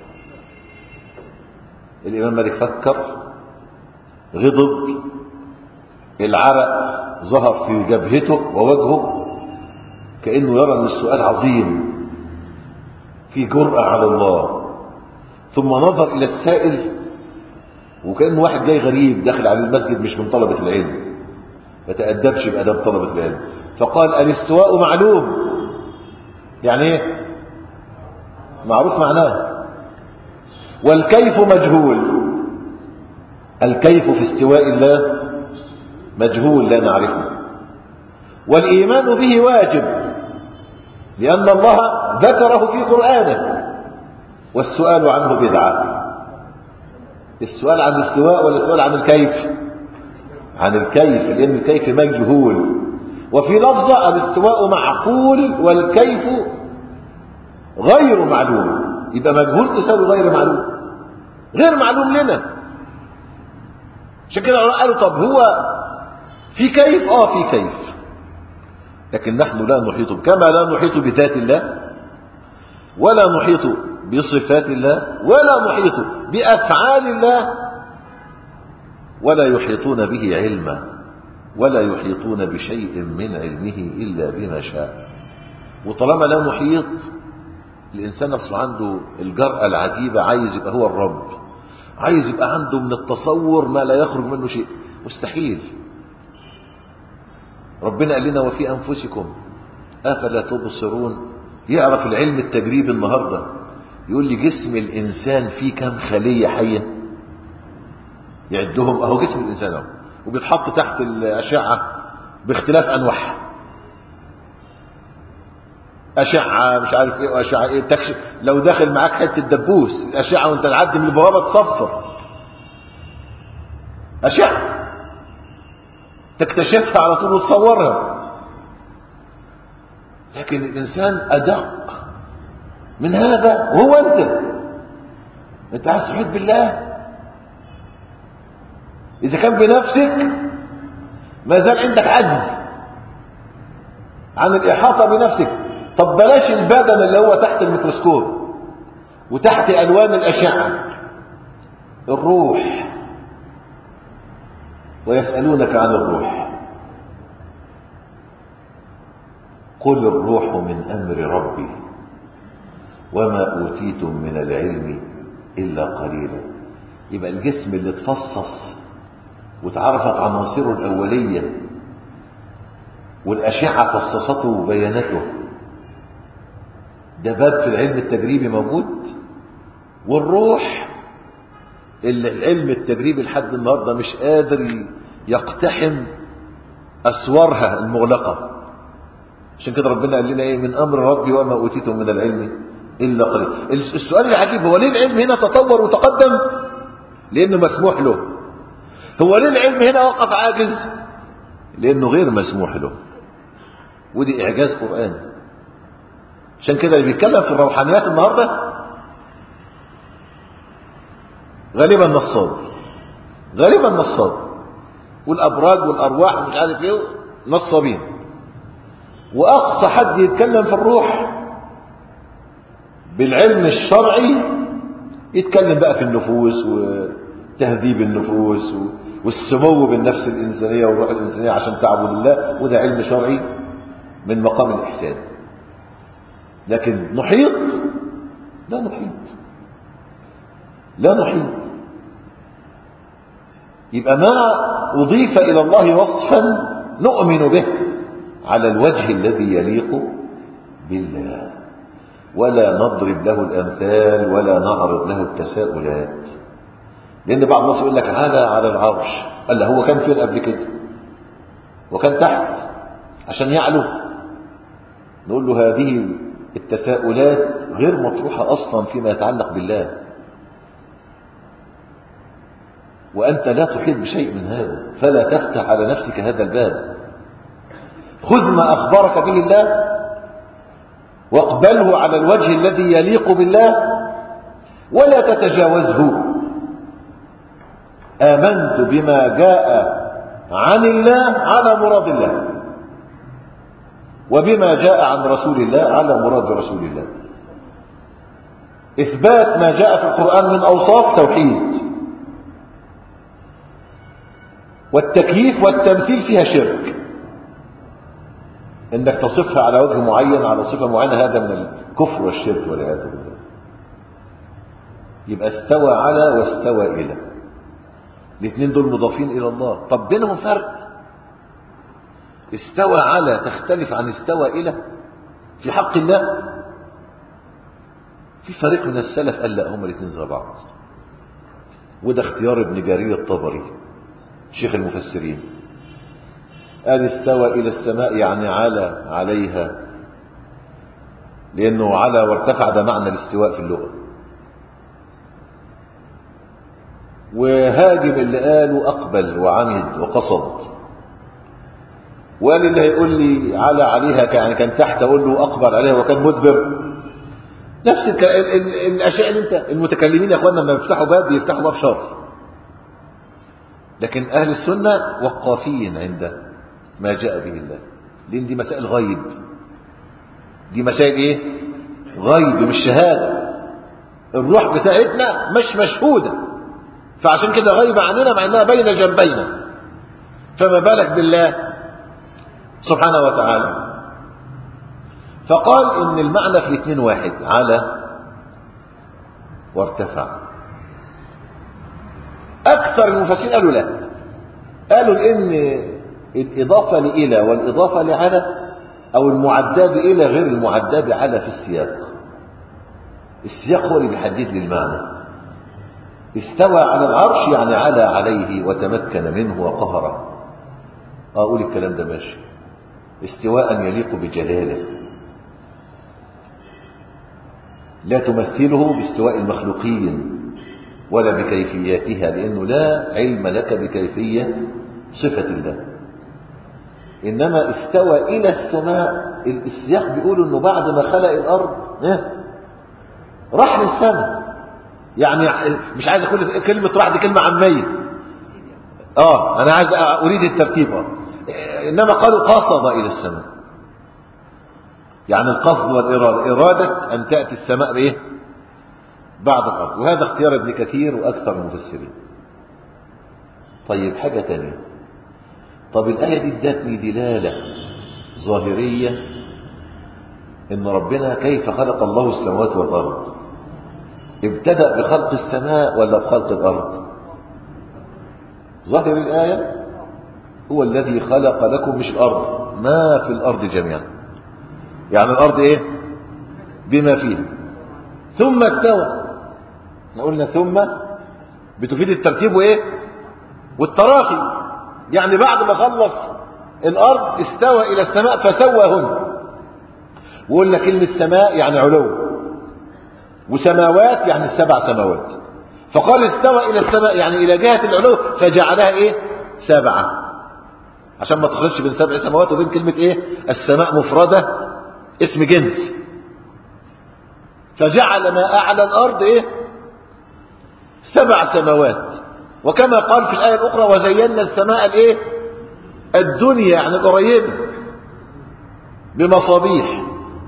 الإمام مالك فكر غضب العرق ظهر في جبهته ووجهه كأنه يرى أن السؤال عظيم في جرأة على الله ثم نظر إلى السائل وكأنه واحد جاي غريب داخل على المسجد مش من طلبة العلم ما تأدبش بأداب طلبة العلم فقال الاستواء معلوم يعني ايه معروف معناه والكيف مجهول الكيف في استواء الله مجهول لا نعرفه والإيمان به واجب لأن الله ذكره في قرآنه والسؤال عنه بدعة السؤال عن الاستواء ولا السؤال عن الكيف عن الكيف لأن الكيف مجهول وفي لفظة الاستواء معقول والكيف غير معلوم يبقى مجهول تساوي غير معلوم غير معلوم لنا عشان كده قالوا طب هو في كيف اه في كيف لكن نحن لا نحيط كما لا نحيط بذات الله ولا نحيط بصفات الله ولا نحيط بأفعال الله ولا يحيطون به علما ولا يحيطون بشيء من علمه إلا بما شاء وطالما لا نحيط الإنسان أصلا عنده الجرأة العجيبة عايز يبقى هو الرب عايز يبقى عنده من التصور ما لا يخرج منه شيء مستحيل ربنا قال لنا وفي أنفسكم أفلا تبصرون يعرف العلم التجريبي النهاردة يقول لي جسم الإنسان فيه كم خلية حية يعدهم أهو جسم الإنسان أهو وبيتحط تحت الأشعة باختلاف أنواعها أشعة مش عارف إيه وأشعة إيه تكشف لو داخل معاك حتة دبوس الأشعة وأنت تعدي من البوابة تصفر أشعة تكتشفها على طول وتصورها لكن الإنسان أدق من هذا وهو أنت أنت عايز تحيط بالله إذا كان بنفسك ما زال عندك عجز عن الإحاطة بنفسك طب بلاش البدن اللي هو تحت الميكروسكوب وتحت ألوان الأشعة الروح ويسألونك عن الروح قل الروح من أمر ربي وما أوتيتم من العلم إلا قليلا يبقى الجسم اللي تفصص وتعرفت عناصره الأولية والأشعة فصصته وبينته ده باب في العلم التجريبي موجود والروح اللي العلم التجريبي لحد النهارده مش قادر يقتحم أسوارها المغلقة عشان كده ربنا قال لنا ايه من امر ربي وما اوتيتم من العلم الا قليل السؤال العجيب هو ليه العلم هنا تطور وتقدم لانه مسموح له هو ليه العلم هنا وقف عاجز لانه غير مسموح له ودي اعجاز قراني عشان كده اللي بيتكلم في الروحانيات النهارده غالبا نصاب غالبا نصاب والابراج والارواح مش عارف ايه نصابين واقصى حد يتكلم في الروح بالعلم الشرعي يتكلم بقى في النفوس وتهذيب النفوس والسمو بالنفس الإنسانية والروح الإنسانية عشان تعبد الله وده علم شرعي من مقام الإحسان لكن نحيط لا نحيط لا نحيط يبقى ما أضيف إلى الله وصفا نؤمن به على الوجه الذي يليق بالله ولا نضرب له الأمثال ولا نعرض له التساؤلات لأن بعض الناس يقول لك هذا على العرش قال له هو كان فين قبل كده وكان تحت عشان يعلو نقول له هذه التساؤلات غير مطروحة أصلا فيما يتعلق بالله وأنت لا تحيط بشيء من هذا فلا تفتح على نفسك هذا الباب خذ ما أخبرك به الله واقبله على الوجه الذي يليق بالله ولا تتجاوزه آمنت بما جاء عن الله على مراد الله وبما جاء عن رسول الله على مراد رسول الله إثبات ما جاء في القرآن من أوصاف توحيد والتكييف والتمثيل فيها شرك انك تصفها على وجه معين على صفة معينة هذا من الكفر والشرك والعياذ بالله يبقى استوى على واستوى إلى الاثنين دول مضافين إلى الله طب بينهم فرق استوى على تختلف عن استوى إلى في حق الله في فريق من السلف قال لا هما الاثنين زي بعض وده اختيار ابن جرير الطبري شيخ المفسرين قال استوى إلى السماء يعني على عليها لأنه على وارتفع ده معنى الاستواء في اللغة وهاجم اللي قاله أقبل وعمد وقصد وقال اللي هيقول لي على عليها يعني كان تحت أقول له أقبل عليها وكان مدبر نفس الك... ال... ال... الأشياء اللي أنت المتكلمين يا أخوانا لما بيفتحوا باب بيفتحوا باب شر لكن أهل السنة وقافين عند ما جاء به الله لأن دي مسائل غيب دي مسائل إيه غيب مش شهادة الروح بتاعتنا مش مشهودة فعشان كده غيب عننا مع انها بين جنبينا فما بالك بالله سبحانه وتعالى فقال ان المعنى في الاثنين واحد على وارتفع اكثر المفسرين قالوا لا قالوا ان الاضافه لإلى والاضافه لعلى او المعداه بإلى غير المعداه بعلى في السياق السياق هو اللي بيحدد لي المعنى استوى على العرش يعني على عليه وتمكن منه وقهره اقول الكلام ده ماشي استواء يليق بجلاله لا تمثله باستواء المخلوقين ولا بكيفياتها لأنه لا علم لك بكيفية صفة الله إنما استوى إلى السماء السياق بيقول إنه بعد ما خلق الأرض إيه؟ راح للسماء يعني مش عايز أقول كلمة راح دي كلمة عامية آه أنا عايز أريد الترتيب آه إنما قالوا قصد إلى السماء يعني القصد والإرادة إرادة أن تأتي السماء بإيه بعد الأرض وهذا اختيار ابن كثير وأكثر المفسرين طيب حاجة تانية طب الآية دي ادتني دلالة ظاهرية إن ربنا كيف خلق الله السماوات والأرض ابتدأ بخلق السماء ولا بخلق الأرض ظاهر الآية هو الذي خلق لكم مش الأرض ما في الأرض جميعا يعني الأرض إيه بما فيها ثم استوى احنا قلنا ثم بتفيد الترتيب وايه والتراخي يعني بعد ما خلص الارض استوى الى السماء فسواهن وقلنا كلمة سماء يعني علو وسماوات يعني السبع سماوات فقال استوى الى السماء يعني الى جهة العلو فجعلها ايه سبعة عشان ما تخرجش بين سبع سماوات وبين كلمة ايه السماء مفردة اسم جنس فجعل ما اعلى الارض ايه سبع سماوات وكما قال في الآية الأخرى وزينا السماء الايه الدنيا يعني القريبة بمصابيح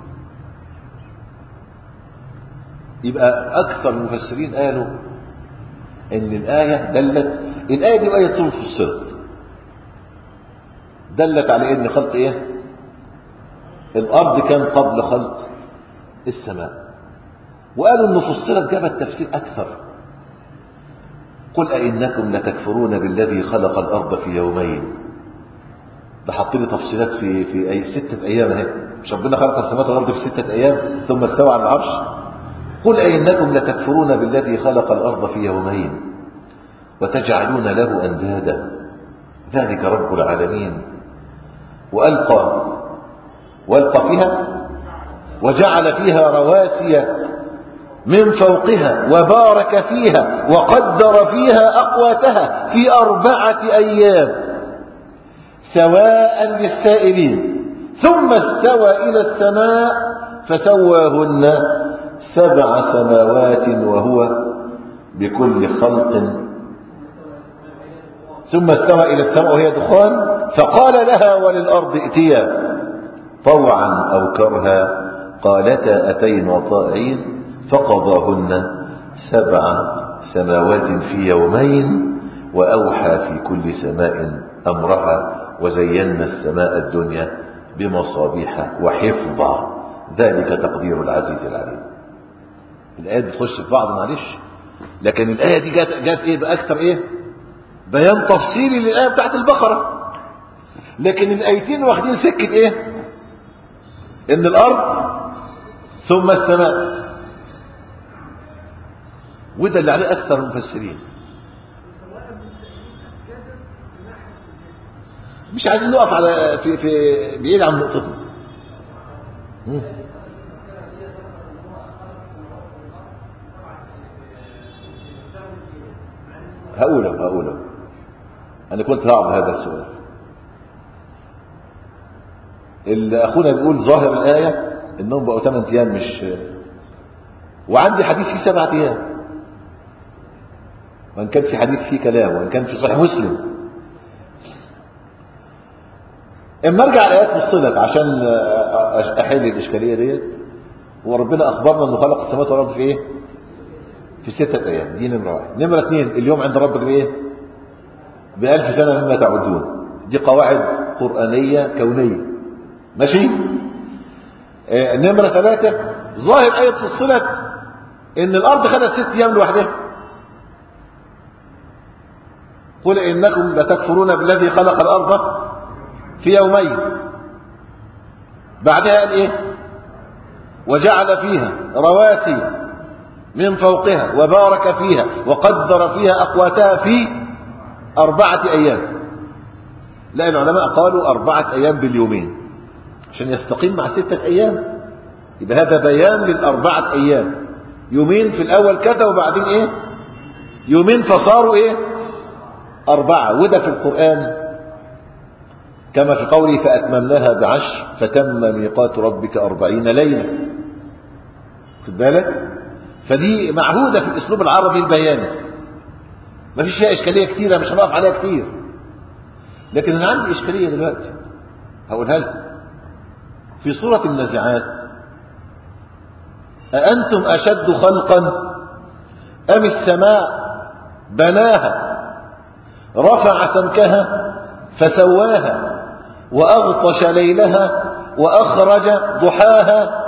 يبقى أكثر المفسرين قالوا إن الآية دلت الآية دي آية صنف الصدق دلت على إن خلق إيه الأرض كان قبل خلق السماء وقالوا إنه فصلت جابت تفسير أكثر قل أئنكم لتكفرون بالذي خلق الأرض في يومين ده حط لي تفصيلات في في أي ستة أيام اهي مش ربنا خلق السماوات والأرض في ستة أيام ثم استوى على العرش قل أئنكم لتكفرون بالذي خلق الأرض في يومين وتجعلون له أندادا ذلك رب العالمين وألقى وألقى فيها وجعل فيها رواسي من فوقها وبارك فيها وقدر فيها أقواتها في أربعة أيام سواء للسائلين ثم استوى إلى السماء فسواهن سبع سماوات وهو بكل خلق ثم استوى إلى السماء وهي دخان فقال لها وللأرض ائتيا طوعا أو كرها قالتا أتينا طائعين فقضاهن سبع سماوات في يومين وأوحى في كل سماء أمرها وزينا السماء الدنيا بمصابيح وحفظا ذلك تقدير العزيز العليم الآيات بتخش في بعض معلش لكن الآية دي جات, جات إيه بأكثر إيه بيان تفصيلي للآية بتاعت البقرة لكن الآيتين واخدين سكة إيه إن الأرض ثم السماء وده اللي عليه أكثر المفسرين مش عايزين نقف على في في بعيد عن نقطتنا هقوله هقوله أنا كنت هعرض هذا السؤال اللي أخونا بيقول ظاهر الآية إنهم بقوا 8 أيام مش وعندي حديث فيه سبعة أيام وإن كان في حديث فيه كلام وإن كان في صحيح مسلم اما ارجع الايات فصلت عشان احل الاشكاليه ديت وربنا اخبرنا انه خلق السماوات والارض في ايه في ستة ايام دي نمره واحد نمره اثنين اليوم عند ربك بايه بألف سنه مما تعدون دي قواعد قرانيه كونيه ماشي آه نمره ثلاثه ظاهر ايه فصلت ان الارض خدت ست ايام لوحدها قل انكم لتكفرون بالذي خلق الارض في يومين بعدها قال ايه وجعل فيها رواسي من فوقها وبارك فيها وقدر فيها أقواتها في أربعة أيام لا العلماء قالوا أربعة أيام باليومين عشان يستقيم مع ستة أيام يبقى هذا بيان للأربعة أيام يومين في الأول كذا وبعدين إيه يومين فصاروا إيه أربعة وده في القرآن كما في قوله فأتممناها بعشر فتم ميقات ربك أربعين ليلة خد بالك فدي معهودة في الأسلوب العربي البياني ما فيش فيها إشكالية كتيرة مش هنقف عليها كتير لكن أنا عندي إشكالية دلوقتي هقولها لكم في سورة النازعات أأنتم أشد خلقا أم السماء بناها رفع سمكها فسواها وأغطش ليلها وأخرج ضحاها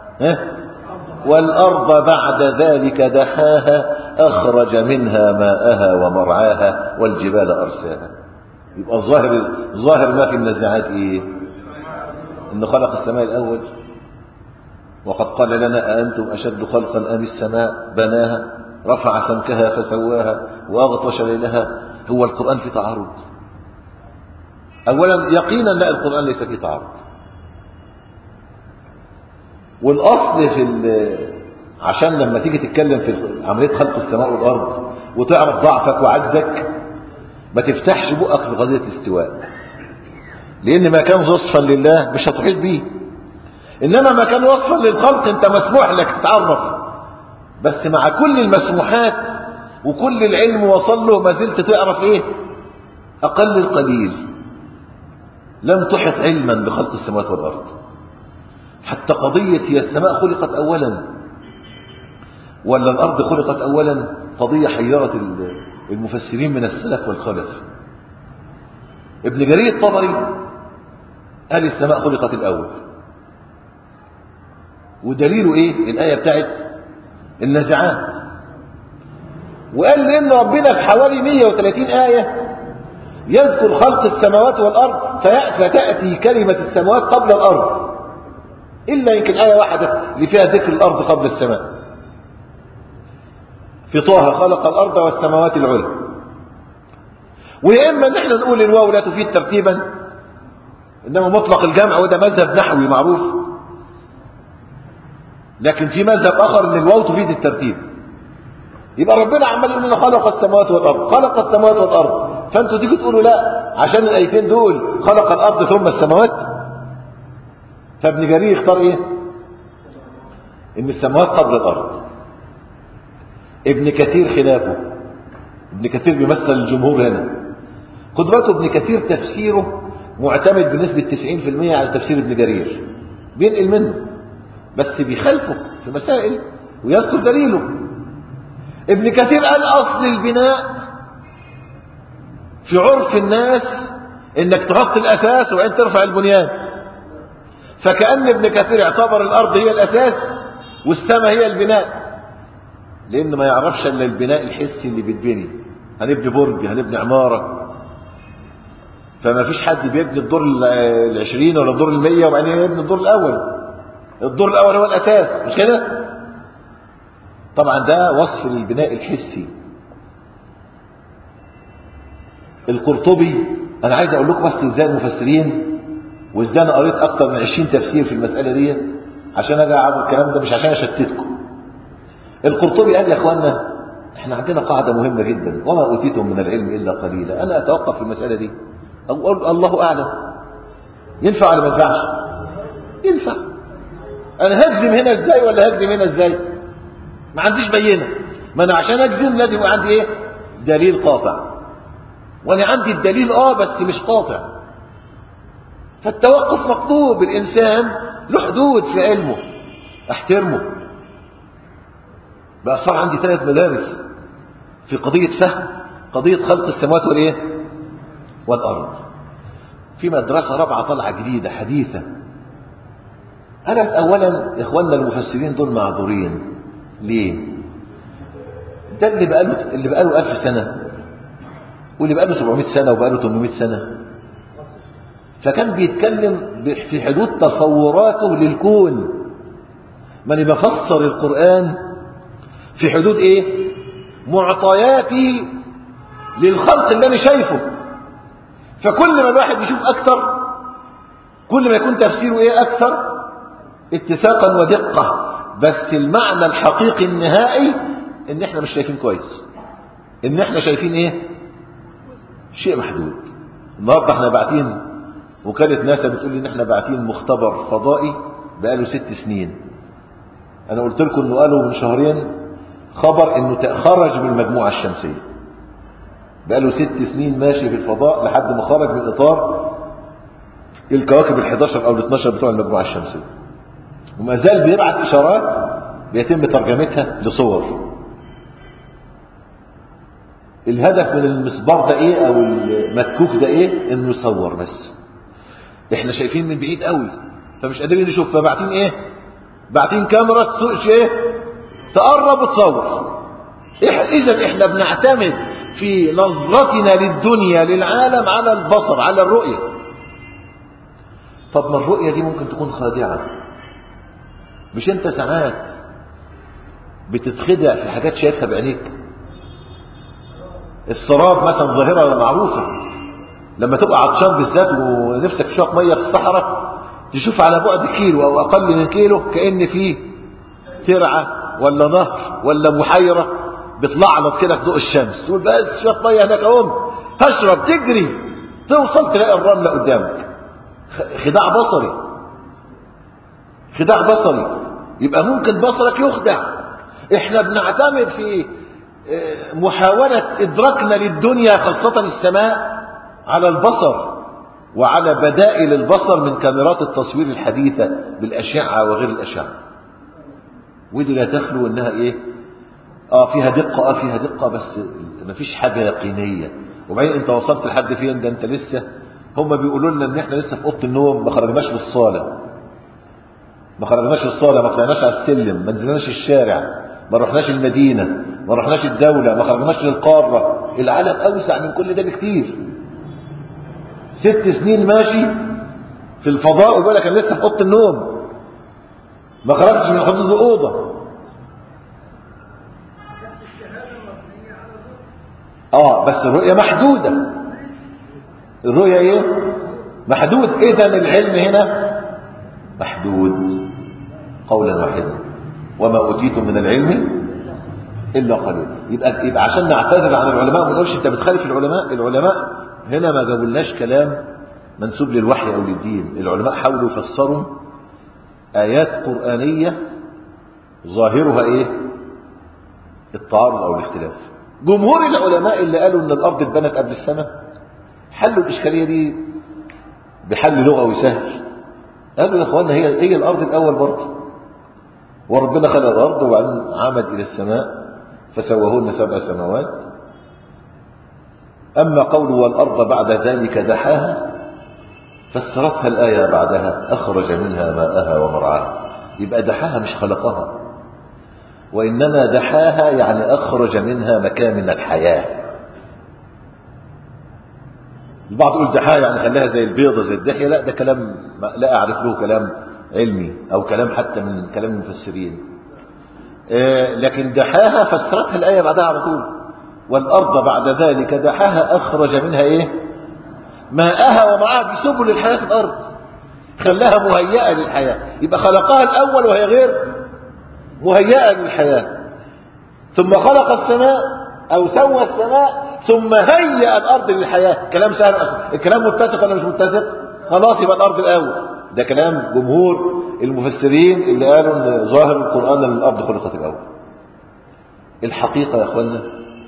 والأرض بعد ذلك دحاها أخرج منها ماءها ومرعاها والجبال أرساها يبقى ظاهر ظاهر ما في النزاعات إيه إنه خلق السماء الأول وقد قال لنا أأنتم أشد خلقا أم السماء بناها رفع سمكها فسواها وأغطش ليلها هو القرآن في تعارض أولا يقينا لا القرآن ليس فيه تعارض والأصل في عشان لما تيجي تتكلم في عملية خلق السماء والأرض وتعرف ضعفك وعجزك ما تفتحش بقك في قضية الاستواء لأن ما كان وصفا لله مش هتحيط بيه إنما ما كان وصفا للخلق أنت مسموح لك تتعرف بس مع كل المسموحات وكل العلم وصل له ما زلت تعرف إيه أقل القليل لم تحط علما بخلق السماوات والأرض حتى قضية هي السماء خلقت أولا ولا الأرض خلقت أولا قضية حيرت المفسرين من السلف والخلف ابن جرير الطبري قال السماء خلقت الأول ودليله ايه الآية بتاعت النزعات وقال لأن ربنا في حوالي 130 آية يذكر خلق السماوات والأرض فتأتي كلمة السماوات قبل الأرض إلا يمكن آية واحدة اللي فيها ذكر الأرض قبل السماء في طه خلق الأرض والسماوات العلى ويا إما ان احنا نقول الواو لا تفيد ترتيبا إنما مطلق الجمع وده مذهب نحوي معروف لكن في مذهب آخر ان الواو تفيد الترتيب يبقى ربنا عمال يقول لنا خلق السماوات والأرض خلق السماوات والأرض فانتوا تيجي تقولوا لا عشان الآيتين دول خلق الأرض ثم السماوات فابن جرير اختار ايه ان السماوات قبل الأرض ابن كثير خلافه ابن كثير بيمثل الجمهور هنا خد بالكم ابن كثير تفسيره معتمد بنسبة 90% على تفسير ابن جرير بينقل منه بس بيخالفه في مسائل ويذكر دليله ابن كثير قال أصل البناء في عرف الناس انك تحط الأساس وان ترفع البنيان فكأن ابن كثير اعتبر الأرض هي الأساس والسماء هي البناء لأن ما يعرفش إلا البناء الحسي اللي بيتبني هنبني برج هنبني عمارة فما فيش حد بيبني الدور العشرين ولا الدور المية وبعدين يبني الدور الأول الدور الأول هو الأساس مش كده طبعا ده وصف للبناء الحسي القرطبي أنا عايز أقول لكم بس إزاي المفسرين وإزاي أنا قريت أكتر من 20 تفسير في المسألة دي عشان أجي أعمل الكلام ده مش عشان أشتتكم القرطبي قال يا اخوانا احنا عندنا قاعدة مهمة جدا وما أوتيتم من العلم إلا قليلا أنا أتوقف في المسألة دي أقول الله أعلم ينفع ولا ما ينفعش ينفع أنا هجزم هنا إزاي ولا هجزم هنا إزاي ما عنديش بينة ما أنا عشان أجزم لازم يبقى عندي إيه دليل قاطع وأنا عندي الدليل آه بس مش قاطع فالتوقف مطلوب الإنسان له حدود في علمه احترمه بقى صار عندي ثلاث مدارس في قضية فهم قضية خلق السماوات والإيه والأرض في مدرسة رابعة طالعة جديدة حديثة قالت أولا يا إخواننا المفسرين دول معذورين ليه ده اللي بقاله اللي بقاله ألف سنة واللي بقاله 700 سنة وبقاله 800 سنة فكان بيتكلم في حدود تصوراته للكون من بفسر القرآن في حدود ايه معطياتي للخلق اللي انا شايفه فكل ما الواحد يشوف اكتر كل ما يكون تفسيره ايه اكثر اتساقا ودقة بس المعنى الحقيقي النهائي ان احنا مش شايفين كويس ان احنا شايفين ايه شيء محدود النهارده احنا باعتين وكالة ناسا بتقول لي ان احنا باعتين مختبر فضائي بقاله ست سنين انا قلت لكم انه قالوا من شهرين خبر انه خرج من المجموعة الشمسية بقاله ست سنين ماشي في الفضاء لحد ما خرج من اطار الكواكب ال11 او ال12 بتوع المجموعة الشمسية وما زال بيبعت اشارات بيتم ترجمتها لصور الهدف من المسبار ده ايه او المكوك ده ايه انه يصور بس احنا شايفين من بعيد قوي فمش قادرين نشوف فبعتين ايه بعتين كاميرا تسوقش ايه تقرب وتصور اذا احنا بنعتمد في نظرتنا للدنيا للعالم على البصر على الرؤية طب ما الرؤية دي ممكن تكون خادعة مش انت ساعات بتتخدع في حاجات شايفها بعينيك السراب مثلا ظاهرة معروفة لما تبقى عطشان بالذات ونفسك في شويه ميه في الصحراء تشوف على بعد كيلو او اقل من كيلو كان فيه ترعه ولا نهر ولا بحيره بتلعلط كده في ضوء الشمس تقول بس شويه ميه هناك اهم هشرب تجري توصل تلاقي الرمله قدامك خداع بصري خداع بصري يبقى ممكن بصرك يخدع احنا بنعتمد في محاولة إدراكنا للدنيا خاصة السماء على البصر وعلى بدائل البصر من كاميرات التصوير الحديثة بالأشعة وغير الأشعة ودي لا تخلو انها ايه اه فيها دقة اه فيها دقة بس ما فيش حاجة يقينية وبعدين انت وصلت لحد فين ده انت لسه هم بيقولوا لنا ان احنا لسه في اوضه النوم ما خرجناش من الصاله ما خرجناش من الصاله ما طلعناش على السلم ما نزلناش الشارع ما رحناش المدينه ما رحناش الدوله ما خرجناش للقاره العالم اوسع من كل ده بكتير ست سنين ماشي في الفضاء ويقول لك انا لسه في اوضه النوم ما خرجتش من حدود الاوضه اه بس الرؤيه محدوده الرؤيه ايه محدود اذا العلم هنا محدود قولا واحدا وما اوتيتم من العلم الا قليل يبقى يبقى عشان نعتذر عن العلماء ما نقولش انت بتخالف العلماء العلماء هنا ما جابولناش كلام منسوب للوحي او للدين العلماء حاولوا يفسروا ايات قرانيه ظاهرها ايه التعارض او الاختلاف جمهور العلماء اللي قالوا ان الارض اتبنت قبل السماء حلوا الاشكاليه دي بحل لغوي سهل قالوا يا اخوانا هي هي الارض الاول برضه وربنا خلق الارض وبعدين عمد الى السماء فسواهن سبع سماوات اما قوله والارض بعد ذلك دحاها فسرتها الايه بعدها اخرج منها ماءها ومرعاها يبقى دحاها مش خلقها وانما دحاها يعني اخرج منها مكامن الحياه البعض يقول دحاها يعني خلاها زي البيضه زي الدحيه لا ده كلام لا اعرف له كلام علمي او كلام حتى من كلام المفسرين آه لكن دحاها فسرتها الايه بعدها على طول والارض بعد ذلك دحاها اخرج منها ايه ماءها ومعها بسبل الحياه في الارض خلاها مهيئه للحياه يبقى خلقها الاول وهي غير مهيئه للحياه ثم خلق السماء او سوى السماء ثم هيئ الارض للحياه كلام سهل اصلا الكلام متسق ولا مش متسق خلاص يبقى الارض الاول ده كلام جمهور المفسرين اللي قالوا ان ظاهر القران ان الارض خلقت الاول الحقيقه يا اخوانا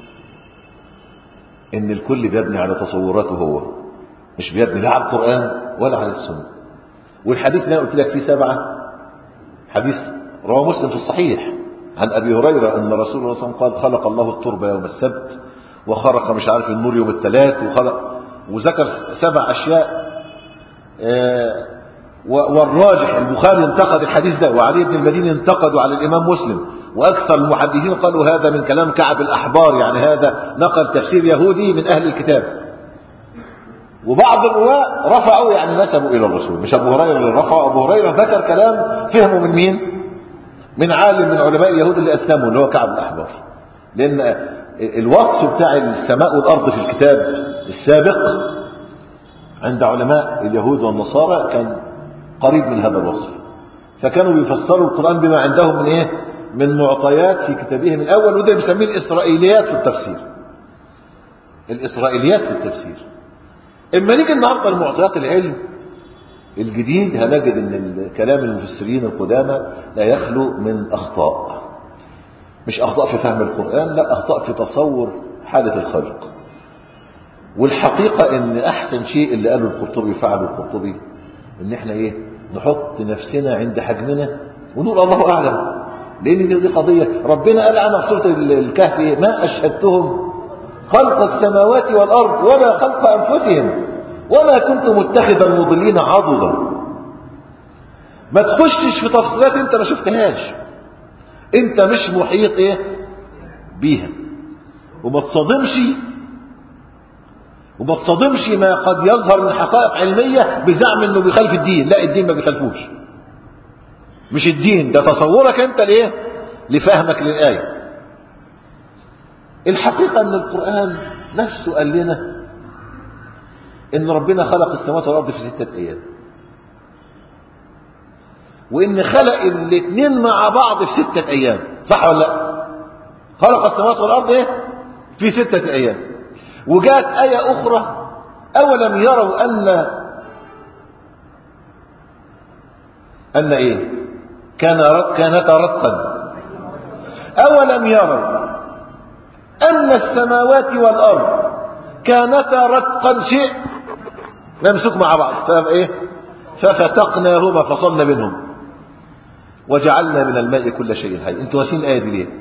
ان الكل بيبني على تصوراته هو مش بيبني لا على القران ولا على السنه والحديث اللي انا قلت لك فيه سبعه حديث رواه مسلم في الصحيح عن ابي هريره ان رسول الله صلى الله عليه وسلم قال خلق الله التربه يوم السبت وخرق مش عارف النور يوم الثلاث وخلق وذكر سبع اشياء آه والراجح البخاري انتقد الحديث ده وعلي بن المديني انتقدوا على الامام مسلم واكثر المحدثين قالوا هذا من كلام كعب الاحبار يعني هذا نقل تفسير يهودي من اهل الكتاب وبعض الرواة رفعوا يعني نسبوا الى الرسول مش ابو هريره اللي رفعوا ابو هريره ذكر كلام فهمه من مين من عالم من علماء اليهود اللي أسلموا اللي هو كعب الأحبار لأن الوصف بتاع السماء والأرض في الكتاب السابق عند علماء اليهود والنصارى كان قريب من هذا الوصف فكانوا بيفسروا القرآن بما عندهم من إيه؟ من معطيات في كتابهم الأول وده بيسميه الإسرائيليات في التفسير الإسرائيليات في التفسير اما نيجي النهارده لمعطيات العلم الجديد هنجد ان كلام المفسرين القدامى لا يخلو من اخطاء مش اخطاء في فهم القران لا اخطاء في تصور حاله الخلق والحقيقه ان احسن شيء اللي قاله القرطبي فعله القرطبي ان احنا ايه نحط نفسنا عند حجمنا ونقول الله اعلم لان دي قضيه ربنا قال عنها في سوره الكهف ما اشهدتهم خلق السماوات والأرض ولا خلق أنفسهم وما كنت متخذ المضلين عضدا ما تخشش في تفصيلات انت ما شفتهاش انت مش محيط ايه بيها وما تصادمش وما تصادمش ما قد يظهر من حقائق علمية بزعم انه بيخالف الدين لا الدين ما بيخالفوش مش الدين ده تصورك انت ليه لفهمك للآية الحقيقة ان القرآن نفسه قال لنا ان ربنا خلق السماوات والارض في ستة ايام وان خلق الاثنين مع بعض في ستة ايام صح ولا لا خلق السماوات والارض ايه في ستة ايام وجاءت آية اخرى اولم يروا ان ان ايه كان كانتا رتقا اولم يروا أن السماوات والأرض كانتا رتقا شيء نمسك مع بعض فإيه ففتقناهما فصلنا منهم وجعلنا من الماء كل شيء حي انتوا واسين الآية دي ليه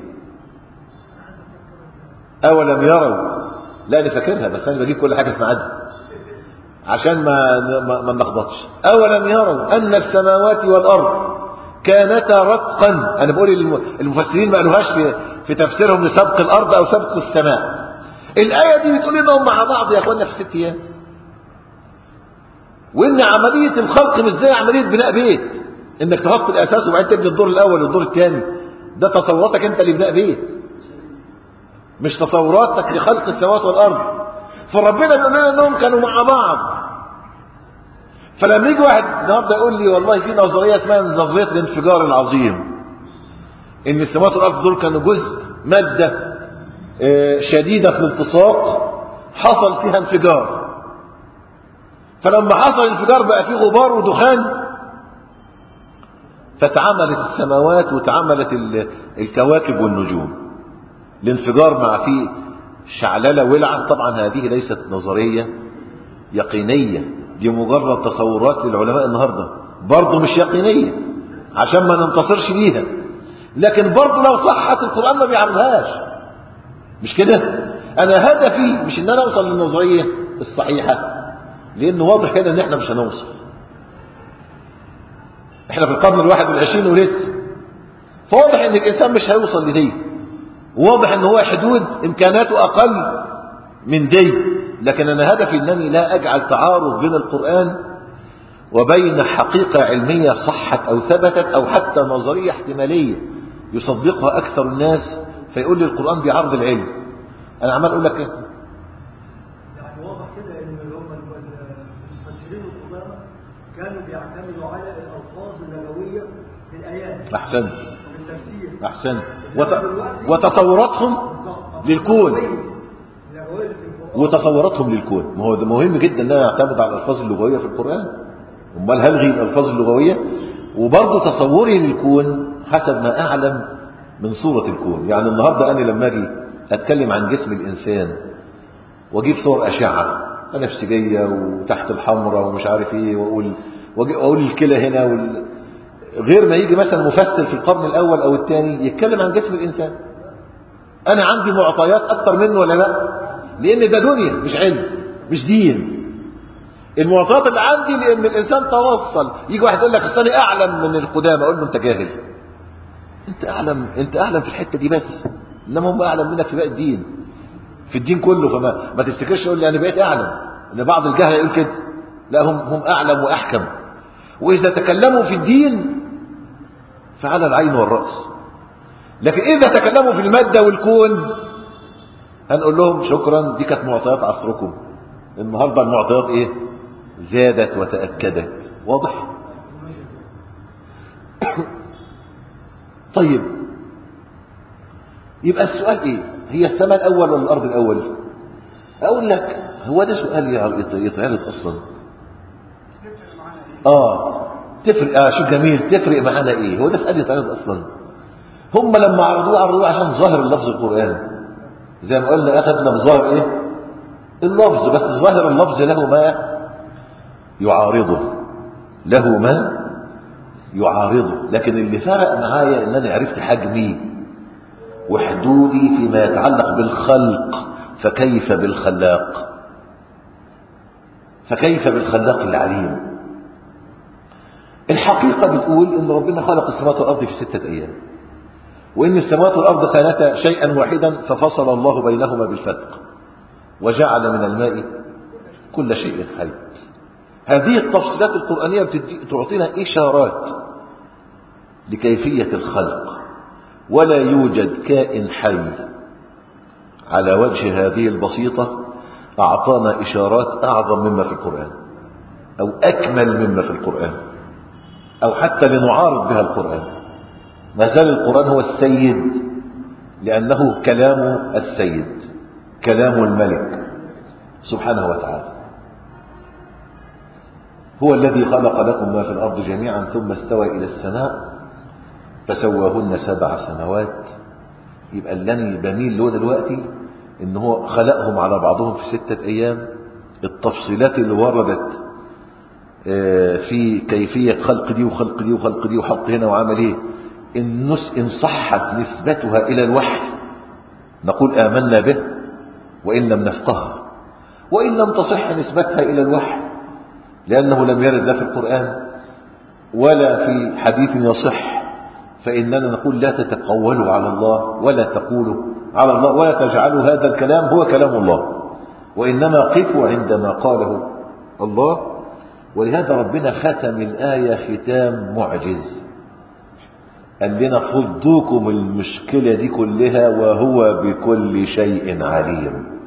أولم يروا لا أنا فاكرها بس أنا بجيب كل حاجة في ميعادها عشان ما ما, ما نلخبطش أولم يروا أن السماوات والأرض كانتا رتقا أنا بقول المفسرين ما قالوهاش في في تفسيرهم لسبق الأرض أو سبق السماء الآية دي بتقول إنهم مع بعض يا أخوانا في ست أيام وإن عملية الخلق مش زي عملية بناء بيت إنك تحط الأساس وبعدين تبني الدور الأول والدور الثاني ده تصوراتك أنت لبناء بيت مش تصوراتك لخلق السماوات والأرض فربنا بيقول لنا إنهم كانوا مع بعض فلما يجي واحد النهارده يقول لي والله في نظرية اسمها نظرية الانفجار العظيم ان السماوات والارض دول كانوا جزء مادة شديدة في الالتصاق حصل فيها انفجار فلما حصل الانفجار بقى فيه غبار ودخان فتعاملت السماوات وتعاملت الكواكب والنجوم الانفجار مع فيه شعللة ولعة طبعا هذه ليست نظرية يقينية دي مجرد تصورات للعلماء النهاردة برضه مش يقينية عشان ما ننتصرش بيها لكن برضه لو صحت القرآن ما بيعرضهاش مش كده انا هدفي مش ان انا اوصل للنظرية الصحيحة لان واضح كده ان احنا مش هنوصل احنا في القرن الواحد والعشرين ولسه فواضح ان الانسان مش هيوصل لدي واضح ان هو حدود امكاناته اقل من دي لكن انا هدفي انني لا اجعل تعارض بين القرآن وبين حقيقة علمية صحت او ثبتت او حتى نظرية احتمالية يصدقها اكثر الناس فيقول لي القرآن بيعرض العلم انا عمال اقول لك ايه يعني واضح كده ان اللي هم المفسرين القدامى كانوا بيعتمدوا على الالفاظ النبويه في الايات احسنت في التفسير احسنت وت... وتصوراتهم للكون النبويه في القران وتصوراتهم للكون ما هو ده مهم جدا ان انا اعتمد على الالفاظ اللغويه في القران امال هلغي الالفاظ اللغويه وبرضه تصوري للكون حسب ما اعلم من صوره الكون يعني النهارده انا لما اجي اتكلم عن جسم الانسان واجيب صور اشعه بنفسجيه وتحت الحمراء ومش عارف ايه واقول واقول الكلى هنا وال... غير ما يجي مثلا مفسر في القرن الاول او الثاني يتكلم عن جسم الانسان انا عندي معطيات اكتر منه ولا لا لان ده دنيا مش علم مش دين المعطيات اللي عندي لان الانسان توصل يجي واحد يقول لك اصل انا اعلم من القدامى اقول له انت جاهل انت اعلم انت اعلم في الحته دي بس انما هم اعلم منك في باقي الدين في الدين كله فما ما تفتكرش تقول لي انا بقيت اعلم ان بعض الجهله يقول كده لا هم هم اعلم واحكم واذا تكلموا في الدين فعلى العين والرأس لكن إذا تكلموا في المادة والكون هنقول لهم شكرا دي كانت معطيات عصركم النهاردة المعطيات ايه زادت وتأكدت واضح طيب يبقى السؤال ايه هي السماء الاول ولا الارض الاول اقول لك هو ده سؤال يتعرض اصلا اه تفرق اه شو جميل تفرق معانا ايه هو ده سؤال يتعرض اصلا هم لما عرضوه عرضوه عشان ظاهر اللفظ القرآن زي ما قلنا اخذنا بظاهر ايه اللفظ بس ظاهر اللفظ له ما يعارضه له ما يعارضه لكن اللي فرق معايا ان انا عرفت حجمي وحدودي فيما يتعلق بالخلق فكيف بالخلاق فكيف بالخلاق العليم الحقيقة بتقول ان ربنا خلق السماوات والارض في ستة ايام وان السماوات والارض كانتا شيئا واحدا ففصل الله بينهما بالفتق وجعل من الماء كل شيء حي هذه التفصيلات القرآنية بتدي... تعطينا إشارات لكيفية الخلق ولا يوجد كائن حي على وجه هذه البسيطة أعطانا إشارات أعظم مما في القرآن أو أكمل مما في القرآن أو حتى لنعارض بها القرآن ما زال القرآن هو السيد لأنه كلام السيد كلام الملك سبحانه وتعالى هو الذي خلق لكم ما في الأرض جميعا ثم استوى إلى السماء فسواهن سبع سماوات يبقى اللي بميل له دلوقتي ان هو خلقهم على بعضهم في ستة ايام التفصيلات اللي وردت في كيفية خلق دي وخلق دي وخلق دي وحط هنا وعمل ايه إن, إن صحت نسبتها إلى الوحي نقول آمنا به وإن لم نفقهها وإن لم تصح نسبتها إلى الوحي لأنه لم يرد لا في القرآن ولا في حديث يصح فإننا نقول لا تتقولوا على الله ولا تقولوا على الله ولا تجعلوا هذا الكلام هو كلام الله وإنما قفوا عندما قاله الله ولهذا ربنا ختم الآية ختام معجز قال لنا فضوكم المشكلة دي كلها وهو بكل شيء عليم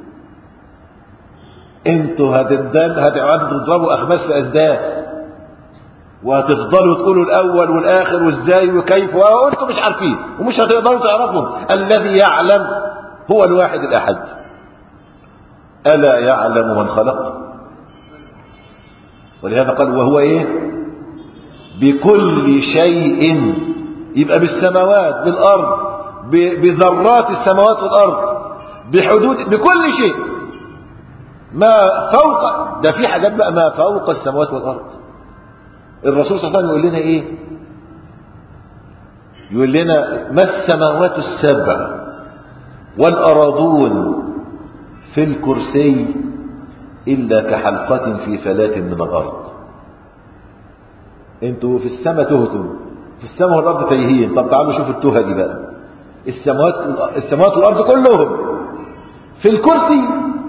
انتوا هتقعدوا تضربوا اخماس في اسداس وهتفضلوا تقولوا الاول والاخر وازاي وكيف وانتم مش عارفين ومش هتقدروا تعرفوا الذي يعلم هو الواحد الاحد الا يعلم من خلق ولهذا قال وهو ايه بكل شيء يبقى بالسماوات بالارض بذرات السماوات والارض بحدود بكل شيء ما فوق ده في حاجات بقى ما فوق السماوات والارض الرسول صلى الله عليه وسلم يقول لنا ايه يقول لنا ما السماوات السبع والأراضون في الكرسي إلا كحلقة في فلاة من الأرض انتوا في السماء تهتم في السماء والأرض تايهين طب تعالوا شوفوا التوهة دي بقى السماوات السماوات والأرض كلهم في الكرسي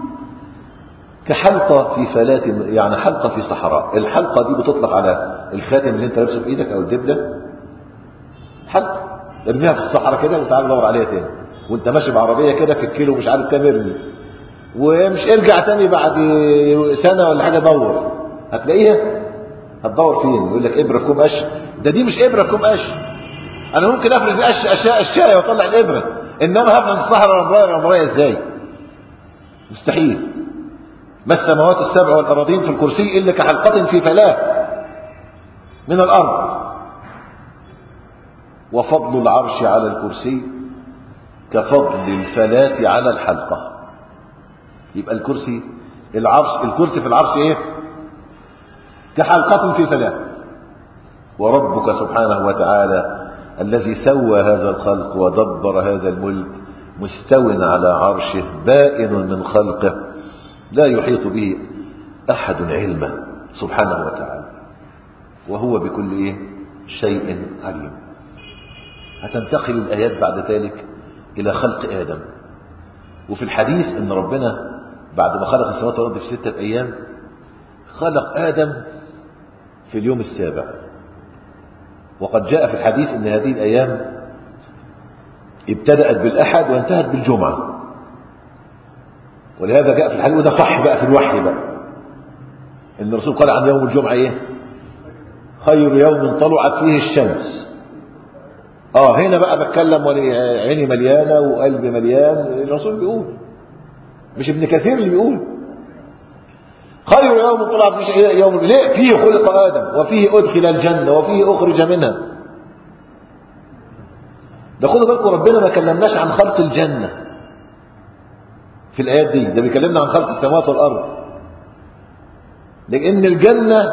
كحلقة في فلاة يعني حلقة في صحراء الحلقة دي بتطلق على الخاتم اللي انت لابسه في ايدك او الدبلة حلقة ارميها في الصحراء كده وتعال دور عليها تاني وانت ماشي بعربية كده في الكيلو مش عارف كام ارمي ومش ارجع تاني بعد سنة ولا حاجة دور هتلاقيها هتدور فين يقول لك ابرة كوم قش ده دي مش ابرة كوم قش انا ممكن افرز قش اشياء اشياء واطلع الابرة انما هفرز الصحراء رمراية رمراية ازاي مستحيل ما السماوات السبع والأراضين في الكرسي إلا كحلقة في فلاة من الأرض وفضل العرش على الكرسي كفضل الفلاة على الحلقة يبقى الكرسي العرش الكرسي في العرش ايه كحلقة في فلاة وربك سبحانه وتعالى الذي سوى هذا الخلق ودبر هذا الملك مستو على عرشه بائن من خلقه لا يحيط به أحد علما سبحانه وتعالى وهو بكل إيه؟ شيء عليم هتنتقل الآيات بعد ذلك إلى خلق آدم وفي الحديث أن ربنا بعد ما خلق السماوات والأرض في ستة أيام خلق آدم في اليوم السابع وقد جاء في الحديث ان هذه الايام ابتدأت بالاحد وانتهت بالجمعة ولهذا جاء في الحديث وده صح بقى في الوحي بقى ان الرسول قال عن يوم الجمعة ايه خير يوم طلعت فيه الشمس اه هنا بقى بتكلم وعيني مليانة وقلبي مليان الرسول بيقول مش ابن كثير اللي بيقول خير يوم طلعت فيه يوم ليه فيه خلق آدم وفيه أدخل الجنة وفيه أخرج منها ده خدوا بالكم ربنا ما كلمناش عن خلق الجنة في الآيات دي ده بيكلمنا عن خلق السماوات والأرض لأن الجنة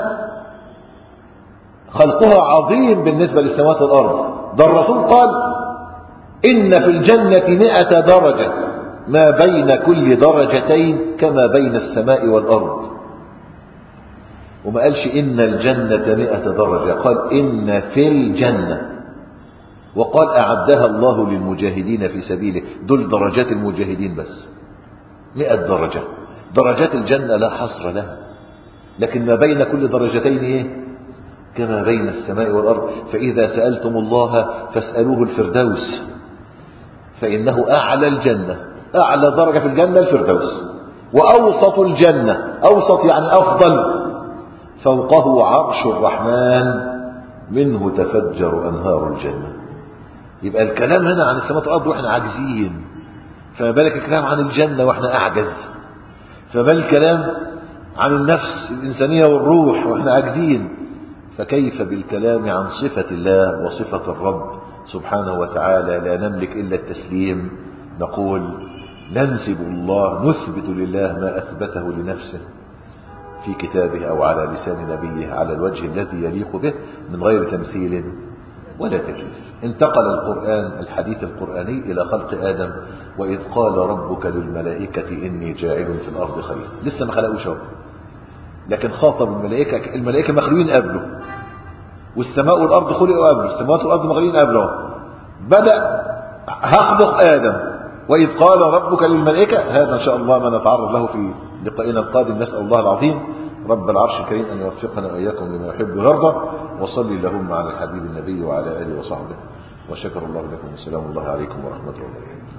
خلقها عظيم بالنسبة للسماوات والأرض ده الرسول قال إن في الجنة مئة درجة ما بين كل درجتين كما بين السماء والأرض وما قالش إن الجنة مئة درجة قال إن في الجنة وقال أعدها الله للمجاهدين في سبيله دول درجات المجاهدين بس مئة درجة درجات الجنة لا حصر لها لكن ما بين كل درجتين إيه كما بين السماء والأرض فإذا سألتم الله فاسألوه الفردوس فإنه أعلى الجنة أعلى درجة في الجنة الفردوس وأوسط الجنة أوسط يعني أفضل فوقه عرش الرحمن منه تفجر أنهار الجنة يبقى الكلام هنا عن السماوات والأرض وإحنا عاجزين فما بالك الكلام عن الجنة وإحنا أعجز فما الكلام عن النفس الإنسانية والروح وإحنا عاجزين فكيف بالكلام عن صفة الله وصفة الرب سبحانه وتعالى لا نملك إلا التسليم نقول ننسب الله نثبت لله ما أثبته لنفسه في كتابه أو على لسان نبيه على الوجه الذي يليق به من غير تمثيل ولا تكليف انتقل القرآن الحديث القرآني إلى خلق آدم وإذ قال ربك للملائكة إني جاعل في الأرض خليفة لسه ما خلقوش هو لكن خاطب الملائكة الملائكة مخلوقين قبله والسماء والأرض خلقوا قبله السماوات والأرض مخلوقين قبله بدأ هخلق آدم وإذ قال ربك للملائكة هذا إن شاء الله ما نتعرض له في لقائنا القادم نسأل الله العظيم رب العرش الكريم أن يوفقنا وإياكم لما يحب ويرضى وصلي اللهم على الحبيب النبي وعلى آله وصحبه وشكر الله لكم والسلام الله عليكم ورحمة الله